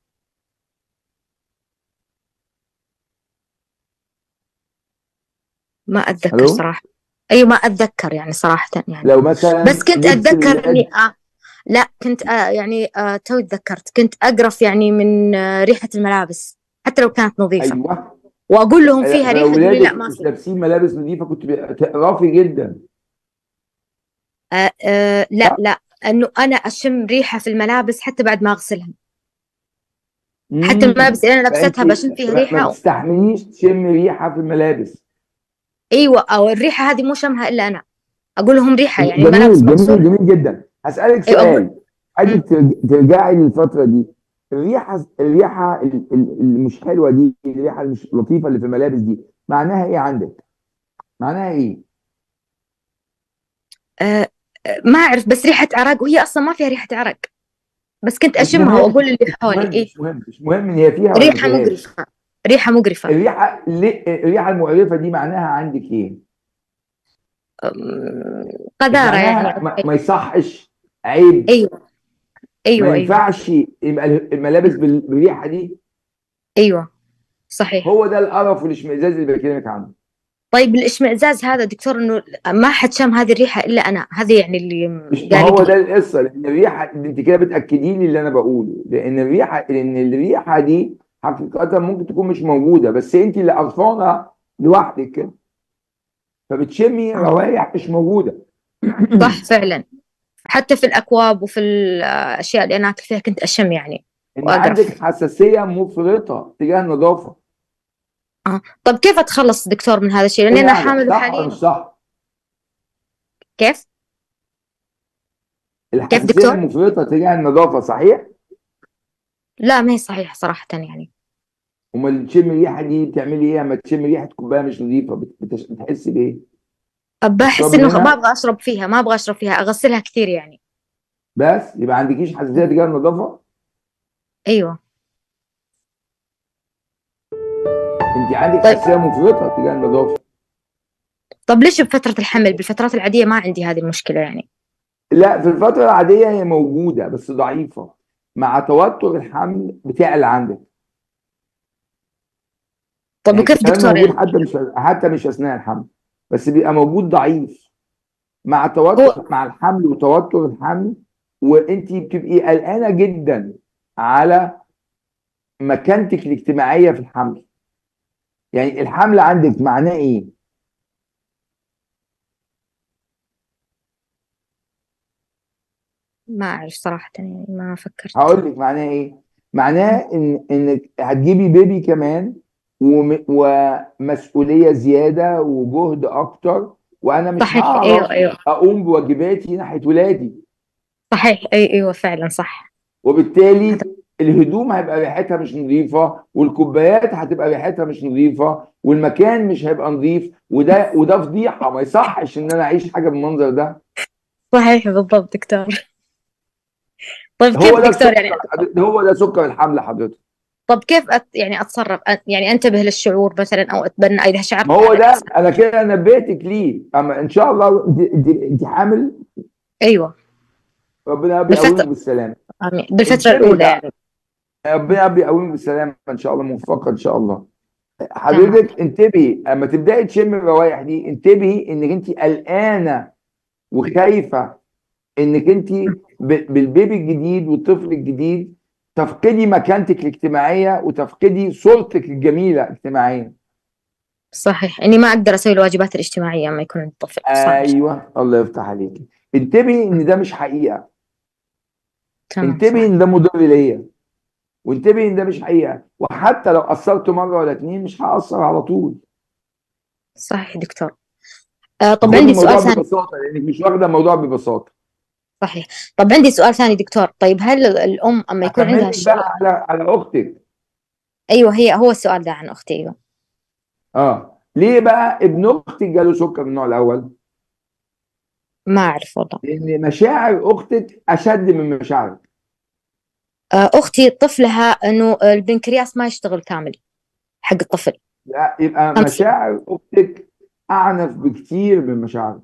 Speaker 2: ما اتذكر
Speaker 1: الو
Speaker 2: صراحه ايوه ما اتذكر يعني صراحه يعني
Speaker 1: لو مثلا
Speaker 2: بس كنت
Speaker 1: لبس
Speaker 2: اتذكر
Speaker 1: الولاد
Speaker 2: اني آه لا كنت آه يعني آه توي تذكرت كنت اقرف يعني من آه ريحه الملابس حتى لو كانت نظيفه
Speaker 1: ايوه
Speaker 2: واقول لهم فيها
Speaker 1: لو
Speaker 2: ريحه يقولوا لي لا
Speaker 1: ولادك
Speaker 2: ما
Speaker 1: مش
Speaker 2: في
Speaker 1: لابسين ملابس نظيفه كنت بتقرفي جدا
Speaker 2: آه آه لا
Speaker 1: صح
Speaker 2: لا انه انا اشم ريحه في الملابس حتى بعد ما اغسلها حتى
Speaker 1: امم
Speaker 2: الملابس اللي انا
Speaker 1: فانت
Speaker 2: لبستها بشم فيها
Speaker 1: ما ما
Speaker 2: ريحه
Speaker 1: بتستحمليش تشمي ريحه في الملابس
Speaker 2: ايوه او الريحه هذه مو شمها الا انا اقول لهم ريحه يعني
Speaker 1: جميل
Speaker 2: الملابس
Speaker 1: جميل
Speaker 2: مغسوله
Speaker 1: جميل جدا هسألك
Speaker 2: ايوه اقول
Speaker 1: سؤال عايزك
Speaker 2: مم.
Speaker 1: ترج- ترجعي للفترة دي الريحة الريحة ال- ال- اللي مش حلوة دي الريحة اللي مش لطيفة اللي في الملابس دي معناها ايه عندك؟ معناها ايه؟
Speaker 2: آه آه، ما اعرف بس ريحه عرق وهي اصلا ما فيها ريحه عرق بس كنت
Speaker 1: مش
Speaker 2: اشمها
Speaker 1: مهم
Speaker 2: واقول اللي
Speaker 1: مش
Speaker 2: حولي
Speaker 1: مهم
Speaker 2: ايه
Speaker 1: مش مهم مش مهم ان هي فيها ولا ما
Speaker 2: ريحه
Speaker 1: فيهاش
Speaker 2: مقرفه ريحه مقرفه
Speaker 1: الريحة ليه- الريحة المقرفة دي معناها عندك ايه؟
Speaker 2: أم،
Speaker 1: مش
Speaker 2: قذاره يعني
Speaker 1: معناها
Speaker 2: او
Speaker 1: ما,
Speaker 2: شيء
Speaker 1: ما يصحش عيب
Speaker 2: ايوه
Speaker 1: ما
Speaker 2: ايوه ايوه
Speaker 1: ينفعش يبقى الملابس بال- بالريحة دي
Speaker 2: ايوه صحيح
Speaker 1: هو ده القرف والاشمئزاز اللي بكلمك عنه
Speaker 2: طيب الاشمئزاز هذا دكتور انه ما حد شم هذه الريحه الا انا هذه يعني اللي
Speaker 1: مش ما
Speaker 2: قال
Speaker 1: هو
Speaker 2: لي
Speaker 1: ده القصه لان الريحه انت كده بتاكدي لي اللي انا بقوله لان الريحه لان الريحه دي حقيقه ممكن تكون مش موجوده بس انت اللي قرفانه لوحدك كده فبتشمي
Speaker 2: آه.
Speaker 1: روايح مش موجوده
Speaker 2: صح فعلا حتى في الاكواب وفي الاشياء اللي انا اكل فيها كنت اشم يعني
Speaker 1: ان عندك
Speaker 2: واقرف
Speaker 1: حساسيه مفرطه تجاه النظافه
Speaker 2: اه طب كيف اتخلص دكتور من هذا الشيء لاني
Speaker 1: ايه
Speaker 2: انا
Speaker 1: يعني
Speaker 2: حامل
Speaker 1: صح ولا
Speaker 2: وحاليا
Speaker 1: مش صح
Speaker 2: كيف كيف
Speaker 1: الحساسيه
Speaker 2: دكتور
Speaker 1: المفرطه تجاه النظافه صحيح
Speaker 2: لا ما هي صحيحه صراحه يعني
Speaker 1: امال تشمي الريحه دي بتعملي ايه اما تشمي ريحه كوبايه مش نظيفه بت- بتش- بتحسي بايه
Speaker 2: بحس
Speaker 1: تشربي
Speaker 2: انه ما
Speaker 1: منها
Speaker 2: ابغى اشرب فيها ما ابغى اشرب فيها اغسلها كثير يعني
Speaker 1: بس يبقى عندكيش حساسيه تجاه النظافه
Speaker 2: ايوه
Speaker 1: انت عندك
Speaker 2: طيب
Speaker 1: حساسيه مفرطه تجاه النظافه
Speaker 2: طب ليش بفتره الحمل بالفترات العاديه ما عندي هذه المشكله يعني
Speaker 1: لا في الفترة العادية هي موجودة بس ضعيفة مع توتر الحمل بتعلى عندك
Speaker 2: طب
Speaker 1: يعني
Speaker 2: وكيف
Speaker 1: الكلام
Speaker 2: دكتور
Speaker 1: موجود
Speaker 2: يعني
Speaker 1: حتى مش حتى مش أثناء الحمل بس بيبقى موجود ضعيف مع
Speaker 2: هو
Speaker 1: توتر مع الحمل وتوتر الحمل وانت بتبقي قلقانة جدا على مكانتك الاجتماعية في الحمل يعني الحمل عندك معناه ايه؟
Speaker 2: ما أعرف صراحة يعني ما فكرت
Speaker 1: هقول لك معناه ايه؟ معناه ان انك هتجيبي بيبي كمان وم- ومسؤوليه زياده وجهد اكتر وانا مش
Speaker 2: صحيح
Speaker 1: هعرف
Speaker 2: أيوه أيوه
Speaker 1: اقوم بواجباتي ناحيه ولادي
Speaker 2: صحيح أي أيوه فعلا صح
Speaker 1: وبالتالي الهدوم هيبقى ريحتها مش نظيفه والكوبايات هتبقى ريحتها مش نظيفه والمكان مش هيبقى نظيف وده وده فضيحه ما يصحش ان انا اعيش حاجه بالمنظر ده
Speaker 2: صحيح بالضبط دكتور طيب
Speaker 1: هو
Speaker 2: كيف
Speaker 1: ده
Speaker 2: دكتور يعني
Speaker 1: السكر هو ده سكر الحمل حضرتك
Speaker 2: طب كيف أت يعني أتصرف أ- يعني أنتبه للشعور مثلا أو أتبنى إذا شعرت
Speaker 1: ما هو
Speaker 2: بهذا
Speaker 1: ده
Speaker 2: الإحساس
Speaker 1: انا كده نبهتك ليه اما ان شاء الله انت انت انت حامل
Speaker 2: أيوه
Speaker 1: ربنا
Speaker 2: بالفترة
Speaker 1: بيقومك بالسلامه
Speaker 2: آمين بالفترة
Speaker 1: انتبهي
Speaker 2: الأولى
Speaker 1: بقى
Speaker 2: يعني
Speaker 1: ربنا بيقومك بالسلامه ان شاء الله موفقه ان شاء الله
Speaker 2: تمام
Speaker 1: حضرتك انتبهي اما تبداي تشمي الروائح دي انتبهي انك انت قلقانه وخايفه انك انت ب- بالبيبي الجديد والطفل الجديد تفقدي مكانتك الاجتماعيه وتفقدي صورتك الجميله اجتماعيا
Speaker 2: صحيح إني ما أقدر أسوي الواجبات الاجتماعية لما يكون عندي طفل صح
Speaker 1: ايوه الله يفتح عليكي انتبهي ان ده مش حقيقه
Speaker 2: تمام
Speaker 1: انتبهي
Speaker 2: صح
Speaker 1: ان ده مضر ليا وانتبهي ان ده مش حقيقه وحتى لو قصرت مره ولا اتنين مش هقصر على طول
Speaker 2: صحيح دكتور آه طب
Speaker 1: خدي
Speaker 2: عندي
Speaker 1: الموضوع
Speaker 2: سؤال ثاني
Speaker 1: ببساطه لانك مش واخده الموضوع ببساطه
Speaker 2: صحيح طب عندي سؤال ثاني دكتور طيب هل الأم أما يكون عندها
Speaker 1: هكمل لك بقى
Speaker 2: الشعور
Speaker 1: على على اختك
Speaker 2: أيوه هي هو السؤال ده عن أختي أيوه
Speaker 1: اه ليه بقى ابن اختك جاله سكر من النوع الاول
Speaker 2: ما أعرف والله
Speaker 1: لان مشاعر اختك اشد من مشاعرك
Speaker 2: آه أختي طفلها إنه البنكرياس ما يشتغل كامل حق الطفل
Speaker 1: لا يبقى
Speaker 2: خمسة
Speaker 1: مشاعر اختك اعنف بكتير من مشاعرك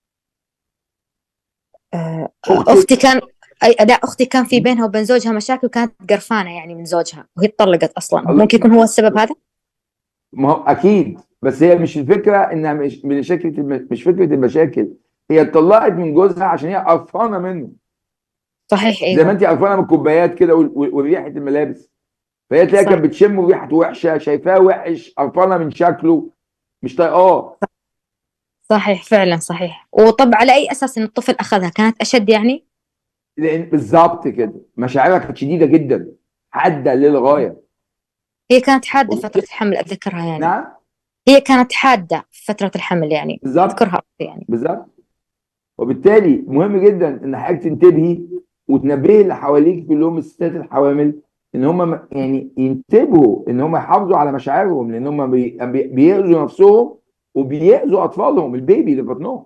Speaker 2: آه
Speaker 1: اختك
Speaker 2: أختي كان أي لا أختي كان في بينها وبين زوجها مشاكل وكانت قرفانة يعني من زوجها وهي اتطلقت أصلا
Speaker 1: الله
Speaker 2: ممكن يكون هو السبب هذا
Speaker 1: ما هو اكيد بس هي مش الفكره انها مش من فكره الم- مش فكره المشاكل هي اتطلقت من جوزها عشان هي قرفانه منه
Speaker 2: صحيح
Speaker 1: زي ما
Speaker 2: أيوه
Speaker 1: انت قرفانه من الكوبايات كده وال- وال- وريحه الملابس فهي تلاقيها
Speaker 2: صح
Speaker 1: كانت بتشم ريحته وحشه شايفاه وحش قرفانه من شكله مش طايقاه
Speaker 2: صحيح فعلا صحيح وطب على أي أساس إن الطفل أخذها كانت أشد يعني
Speaker 1: لان بالظبط كده مشاعرها كانت شديده جدا حاده للغايه
Speaker 2: هي كانت حادة فترة الحمل أتذكرها يعني
Speaker 1: نعم
Speaker 2: هي كانت حادة في فترة الحمل يعني
Speaker 1: بالظبط
Speaker 2: أذكرها يعني
Speaker 1: بالظبط وبالتالي مهم جدا ان حضرتك تنتبهي وتنبهي اللي حواليك كلهم الستات الحوامل ان هم يعني ينتبهوا ان هم يحافظوا على مشاعرهم لان هم بي- بي- بيأذوا نفسهم وبيأذوا اطفالهم البيبي اللي في بطنهم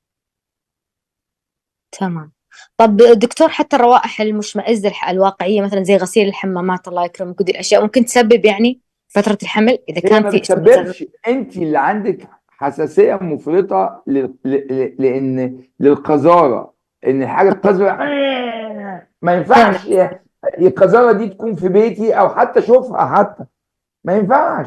Speaker 2: تمام طب دكتور حتى الروائح المشمئزة الح- الواقعية مثلا زي غسيل الحمامات الله يكرمك ودي الأشياء ممكن تسبب يعني فترة الحمل إذا
Speaker 1: هي
Speaker 2: كان
Speaker 1: ما
Speaker 2: في
Speaker 1: بتسببش انت اللي عندك حساسيه مفرطه ل... ل... ل... لان للقذاره ان الحاجه القذره ما ينفعش
Speaker 2: فعلا
Speaker 1: القذاره دي تكون في بيتي او حتى اشوفها حتى ما ينفعش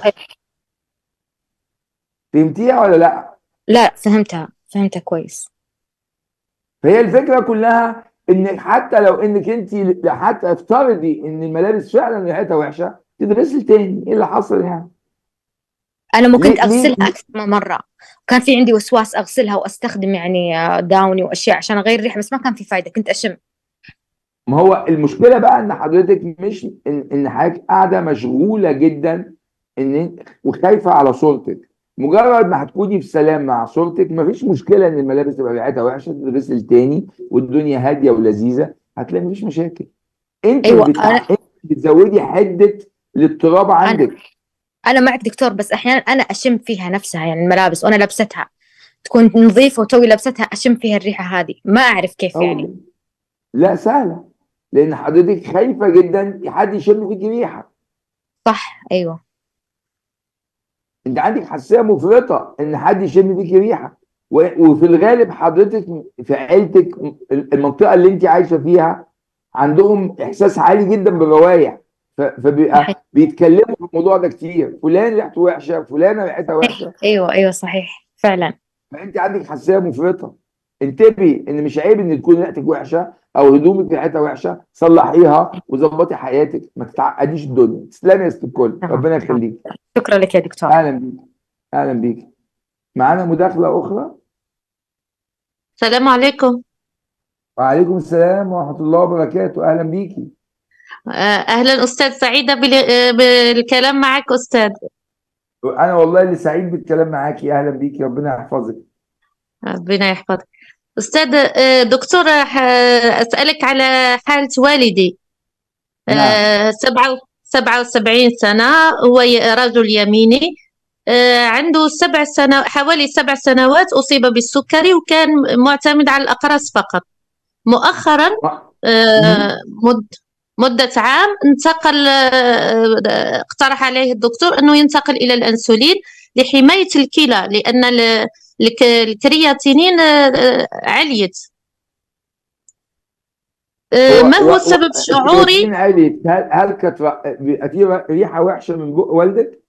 Speaker 1: فهمتيها ولا لا
Speaker 2: لا فهمتها فهمتها كويس
Speaker 1: فهي الفكره كلها ان حتى لو انك انت حتى افترضي ان الملابس فعلا ريحتها وحشه تتغسل تاني ايه اللي حصل يعني
Speaker 2: أنا ما
Speaker 1: ليه
Speaker 2: كنت
Speaker 1: ليه
Speaker 2: أغسلها
Speaker 1: ليه
Speaker 2: أكثر من مرة كان في عندي وسواس أغسلها وأستخدم يعني آه، داوني وأشياء عشان أغير الريحة بس ما كان في فايدة كنت أشم
Speaker 1: ما هو المشكله بقى ان حضرتك مش ان ان حضرتك قاعده مشغوله جدا ان وخايفه على صورتك مجرد ما هتكوني في سلام مع صورتك مفيش مشكله ان الملابس تبقى ريحتها وحشه تتغسل تاني والدنيا هاديه ولذيذه هتلاقي مفيش مشاكل انت اللي
Speaker 2: أيوة
Speaker 1: بتع...
Speaker 2: أنا
Speaker 1: انت بتزودي حده الاضطراب
Speaker 2: أنا
Speaker 1: عندك
Speaker 2: أنا معك دكتور بس أحيانا أنا أشم فيها نفسها يعني الملابس وأنا لابستها تكون نظيفة وتوي لابستها أشم فيها الريحة هذه ما أعرف كيف يعني
Speaker 1: او لا سهله لان حضرتك خايفه جدا حد يشم فيك ريحه
Speaker 2: صح أيوة
Speaker 1: انت عندك حساسيه مفرطه ان حد يشم فيك ريحه و- وفي الغالب حضرتك في عيلتك المنطقه اللي انت عايشه فيها عندهم احساس عالي جدا بالروايح ف- فبيبقى
Speaker 2: صحيح
Speaker 1: بيتكلموا في الموضوع ده كتير فلان ريحته وحشه فلانه ريحتها وحشه
Speaker 2: ايوه ايوه صحيح فعلا
Speaker 1: فانت عندك حساسيه مفرطه انتبهي ان مش عيب ان تكون ريحتك وحشه او هدومك ريحتها وحشه صلحيها وظبطي حياتك ما تتعقديش الدنيا تسلمي يا ست الكل
Speaker 2: تمام
Speaker 1: ربنا
Speaker 2: تمام
Speaker 1: يخليك
Speaker 2: شكرا لك يا دكتور
Speaker 1: اهلا بيك اهلا بيك معانا مداخله اخرى
Speaker 3: السلام عليكم
Speaker 1: وعليكم السلام ورحمه الله وبركاته اهلا بيكي
Speaker 3: آه، أهلا أستاذ سعيدة بال- آه، بالكلام معك أستاذ
Speaker 1: انا والله اللي سعيد بالكلام معاكي اهلا بيكي ربنا يحفظك
Speaker 3: ربنا يحفظك أستاذ آه، دكتورة ح- أسألك على حالة والدي
Speaker 1: نعم
Speaker 3: آه، سبعة سبعة وسبعين سنة هو ي- رجل يميني آه، عنده سبع سنة حوالي سبع سنوات أصيب بالسكري وكان معتمد على الأقراص فقط مؤخرا
Speaker 1: مهم.
Speaker 3: آه، مد مدة عام انتقل آه، اقترح عليه الدكتور أنه ينتقل إلى الأنسولين لحماية الكلى لأن ال- الك- الكرياتينين آه، آه، عليت آه،
Speaker 1: هو
Speaker 3: ما هو
Speaker 1: و- و-
Speaker 3: السبب الشعوري
Speaker 1: الكرياتين عالي هل هل كانت ر- بيبقى في ريحه وحشه من بق والدك؟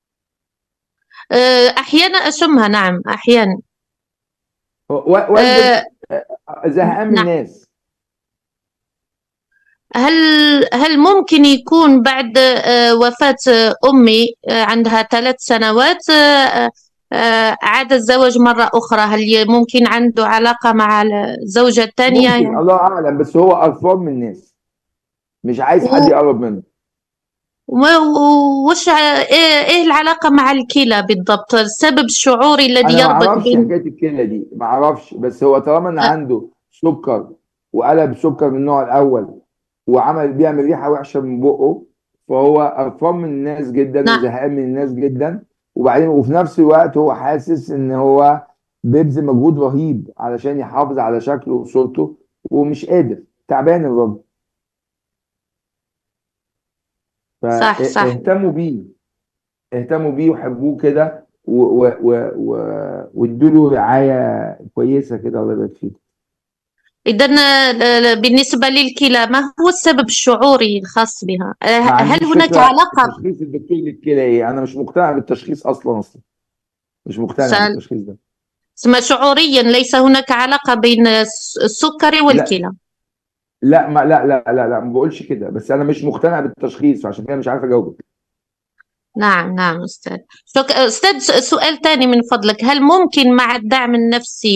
Speaker 3: آه، أحيانا أشمها نعم أحيانا
Speaker 1: و- والدك
Speaker 3: آه،
Speaker 1: زهقان من
Speaker 3: نعم
Speaker 1: الناس
Speaker 3: هل هل ممكن يكون بعد آه، وفاة آه، أمي آه، عندها ثلاث سنوات آه، آه، عاد الزواج مرة أخرى هل ي- ممكن عنده علاقة مع الزوجة الثانية
Speaker 1: ممكن
Speaker 3: يعني
Speaker 1: الله اعلم بس هو قرفان من الناس مش عايز حد
Speaker 3: و-
Speaker 1: يقرب منه
Speaker 3: و- وش ع- إيه إيه العلاقة مع الكلى بالضبط السبب الشعوري الذي
Speaker 1: انا ما
Speaker 3: يربط
Speaker 1: اعرفش
Speaker 3: بين
Speaker 1: حكايه الكلى دي ما اعرفش بس هو طالما ان
Speaker 3: آه،
Speaker 1: عنده سكر وقلب سكر من النوع الاول وعمل بيعمل ريحه وحشه من بقه فهو قرفان من الناس جدا
Speaker 3: نعم
Speaker 1: وزهقان من الناس جدا وبعدين وفي نفس الوقت هو حاسس ان هو بيبذل مجهود رهيب علشان يحافظ على شكله وصورته ومش قادر تعبان الراجل
Speaker 3: صح صح
Speaker 1: فاهتموا بيه اهتموا بيه وحبوه كده و- و- و- و- وادوا له رعايه كويسه كده الله يبارك فيك
Speaker 3: إذا بالنسبة للكلى ما هو السبب الشعوري الخاص بها آه،
Speaker 1: ما
Speaker 3: هل
Speaker 1: عنديش
Speaker 3: هناك
Speaker 1: فكره
Speaker 3: علاقة
Speaker 1: تشخيص الدكتور للكلى ايه انا مش مقتنع بالتشخيص اصلا اصلا مش مقتنع
Speaker 3: سأل
Speaker 1: بالتشخيص ده
Speaker 3: اسمه شعوريا ليس هناك علاقة بين الس- السكري
Speaker 1: لا
Speaker 3: والكلى
Speaker 1: لا ما لا لا لا لا ما بقولش كده بس انا مش مقتنع بالتشخيص فعشان كده مش عارف اجاوبك
Speaker 3: نعم نعم أستاذ شك... أستاذ س- سؤال ثاني من فضلك هل ممكن مع الدعم النفسي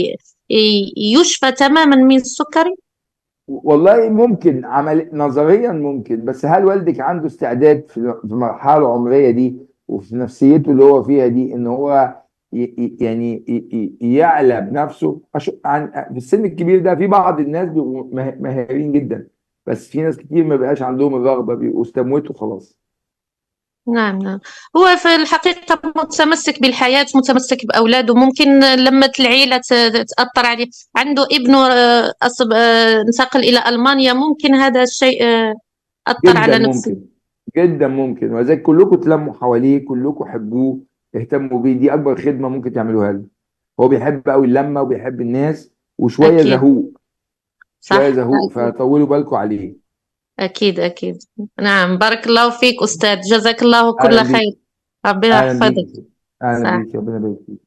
Speaker 3: ويشفى تماما من السكري؟
Speaker 1: والله ممكن عمل نظريا ممكن بس هل والدك عنده استعداد في في المرحله العمريه دي وفي نفسيته اللي هو فيها دي ان هو ي- ي- يعني ي- ي- يعلى بنفسه أش- عن في السن الكبير ده في بعض الناس بيبقوا مه- مهارين جدا بس في ناس كتير ما بقاش عندهم الرغبه بيبقوا استموتوا خلاص
Speaker 3: نعم نعم هو في الحقيقة متمسك بالحياة متمسك بأولاده ممكن لما العيلة ت- تأثر عليه عنده ابنه آه، أصب آه، انتقل إلى ألمانيا ممكن هذا الشيء آه، أثر على
Speaker 1: جدا
Speaker 3: نفسه
Speaker 1: ممكن جدا ممكن ولذلك كلكم تلموا حواليه كلكم حبوه اهتموا بيه دي اكبر خدمه ممكن تعملوها له هو بيحب قوي اللمه وبيحب الناس وشويه
Speaker 3: أكيد
Speaker 1: زهوق شويه
Speaker 3: صح
Speaker 1: زهوق
Speaker 3: أكيد
Speaker 1: فطولوا بالكم عليه
Speaker 3: أكيد أكيد نعم بارك الله فيك أستاذ جزاك الله كل
Speaker 1: اهلا بيك
Speaker 3: خير ربنا
Speaker 1: اهلا
Speaker 3: يحفظك
Speaker 1: بيك اهلا
Speaker 3: صح
Speaker 1: بيك ربنا يبارك فيك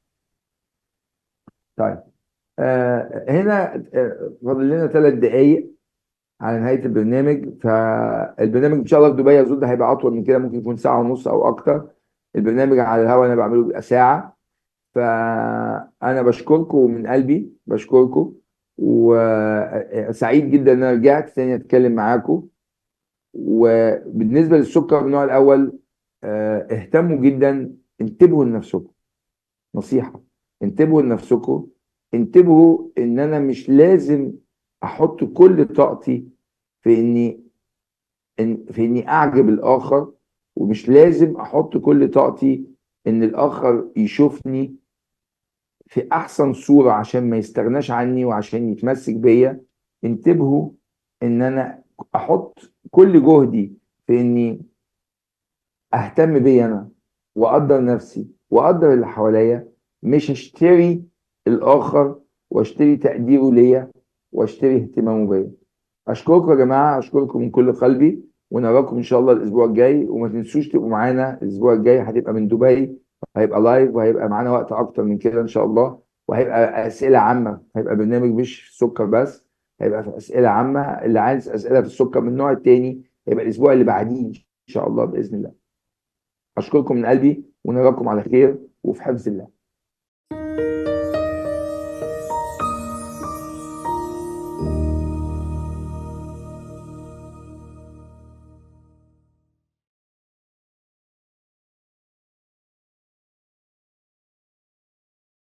Speaker 1: طيب آه هنا آه فاضل لنا ثلاث دقائق على نهايه البرنامج فالبرنامج ان شاء الله في دبي اظن ده هيبقى اطول من كده ممكن يكون ساعه ونص او اكتر البرنامج على الهواء انا بعمله بيبقى ساعه فانا بشكركم من قلبي بشكركم وسعيد جدا ان انا رجعت تاني اتكلم معاكم وبالنسبه للسكر من النوع الاول آه، اهتموا جدا انتبهوا لنفسكم نصيحه انتبهوا لنفسكم انتبهوا ان انا مش لازم احط كل طاقتي في اني إن في اني اعجب الاخر ومش لازم احط كل طاقتي ان الاخر يشوفني في احسن صورة عشان ما يستغناش عني وعشان يتمسك بيا انتبهوا ان انا احط كل جهدي في اني اهتم بيا انا واقدر نفسي واقدر اللي حواليا مش هشتري الآخر واشتري تقديره ليا واشتري اهتمامه بيا أشكركم يا جماعة أشكركم من كل قلبي ونراكم إن شاء الله الأسبوع الجاي وما تنسوش تبقوا معانا الأسبوع الجاي هتبقى من دبي هيبقى لايف وهيبقى معانا وقت أكتر من كده إن شاء الله وهيبقى أسئلة عامة هيبقى برنامج مش في السكر بس هيبقى في أسئلة عامة اللي عايز أسئلة في السكر من النوع التاني هيبقى الأسبوع اللي بعديه إن شاء الله بإذن الله أشكركم من قلبي ونراكم على خير وفي حفظ الله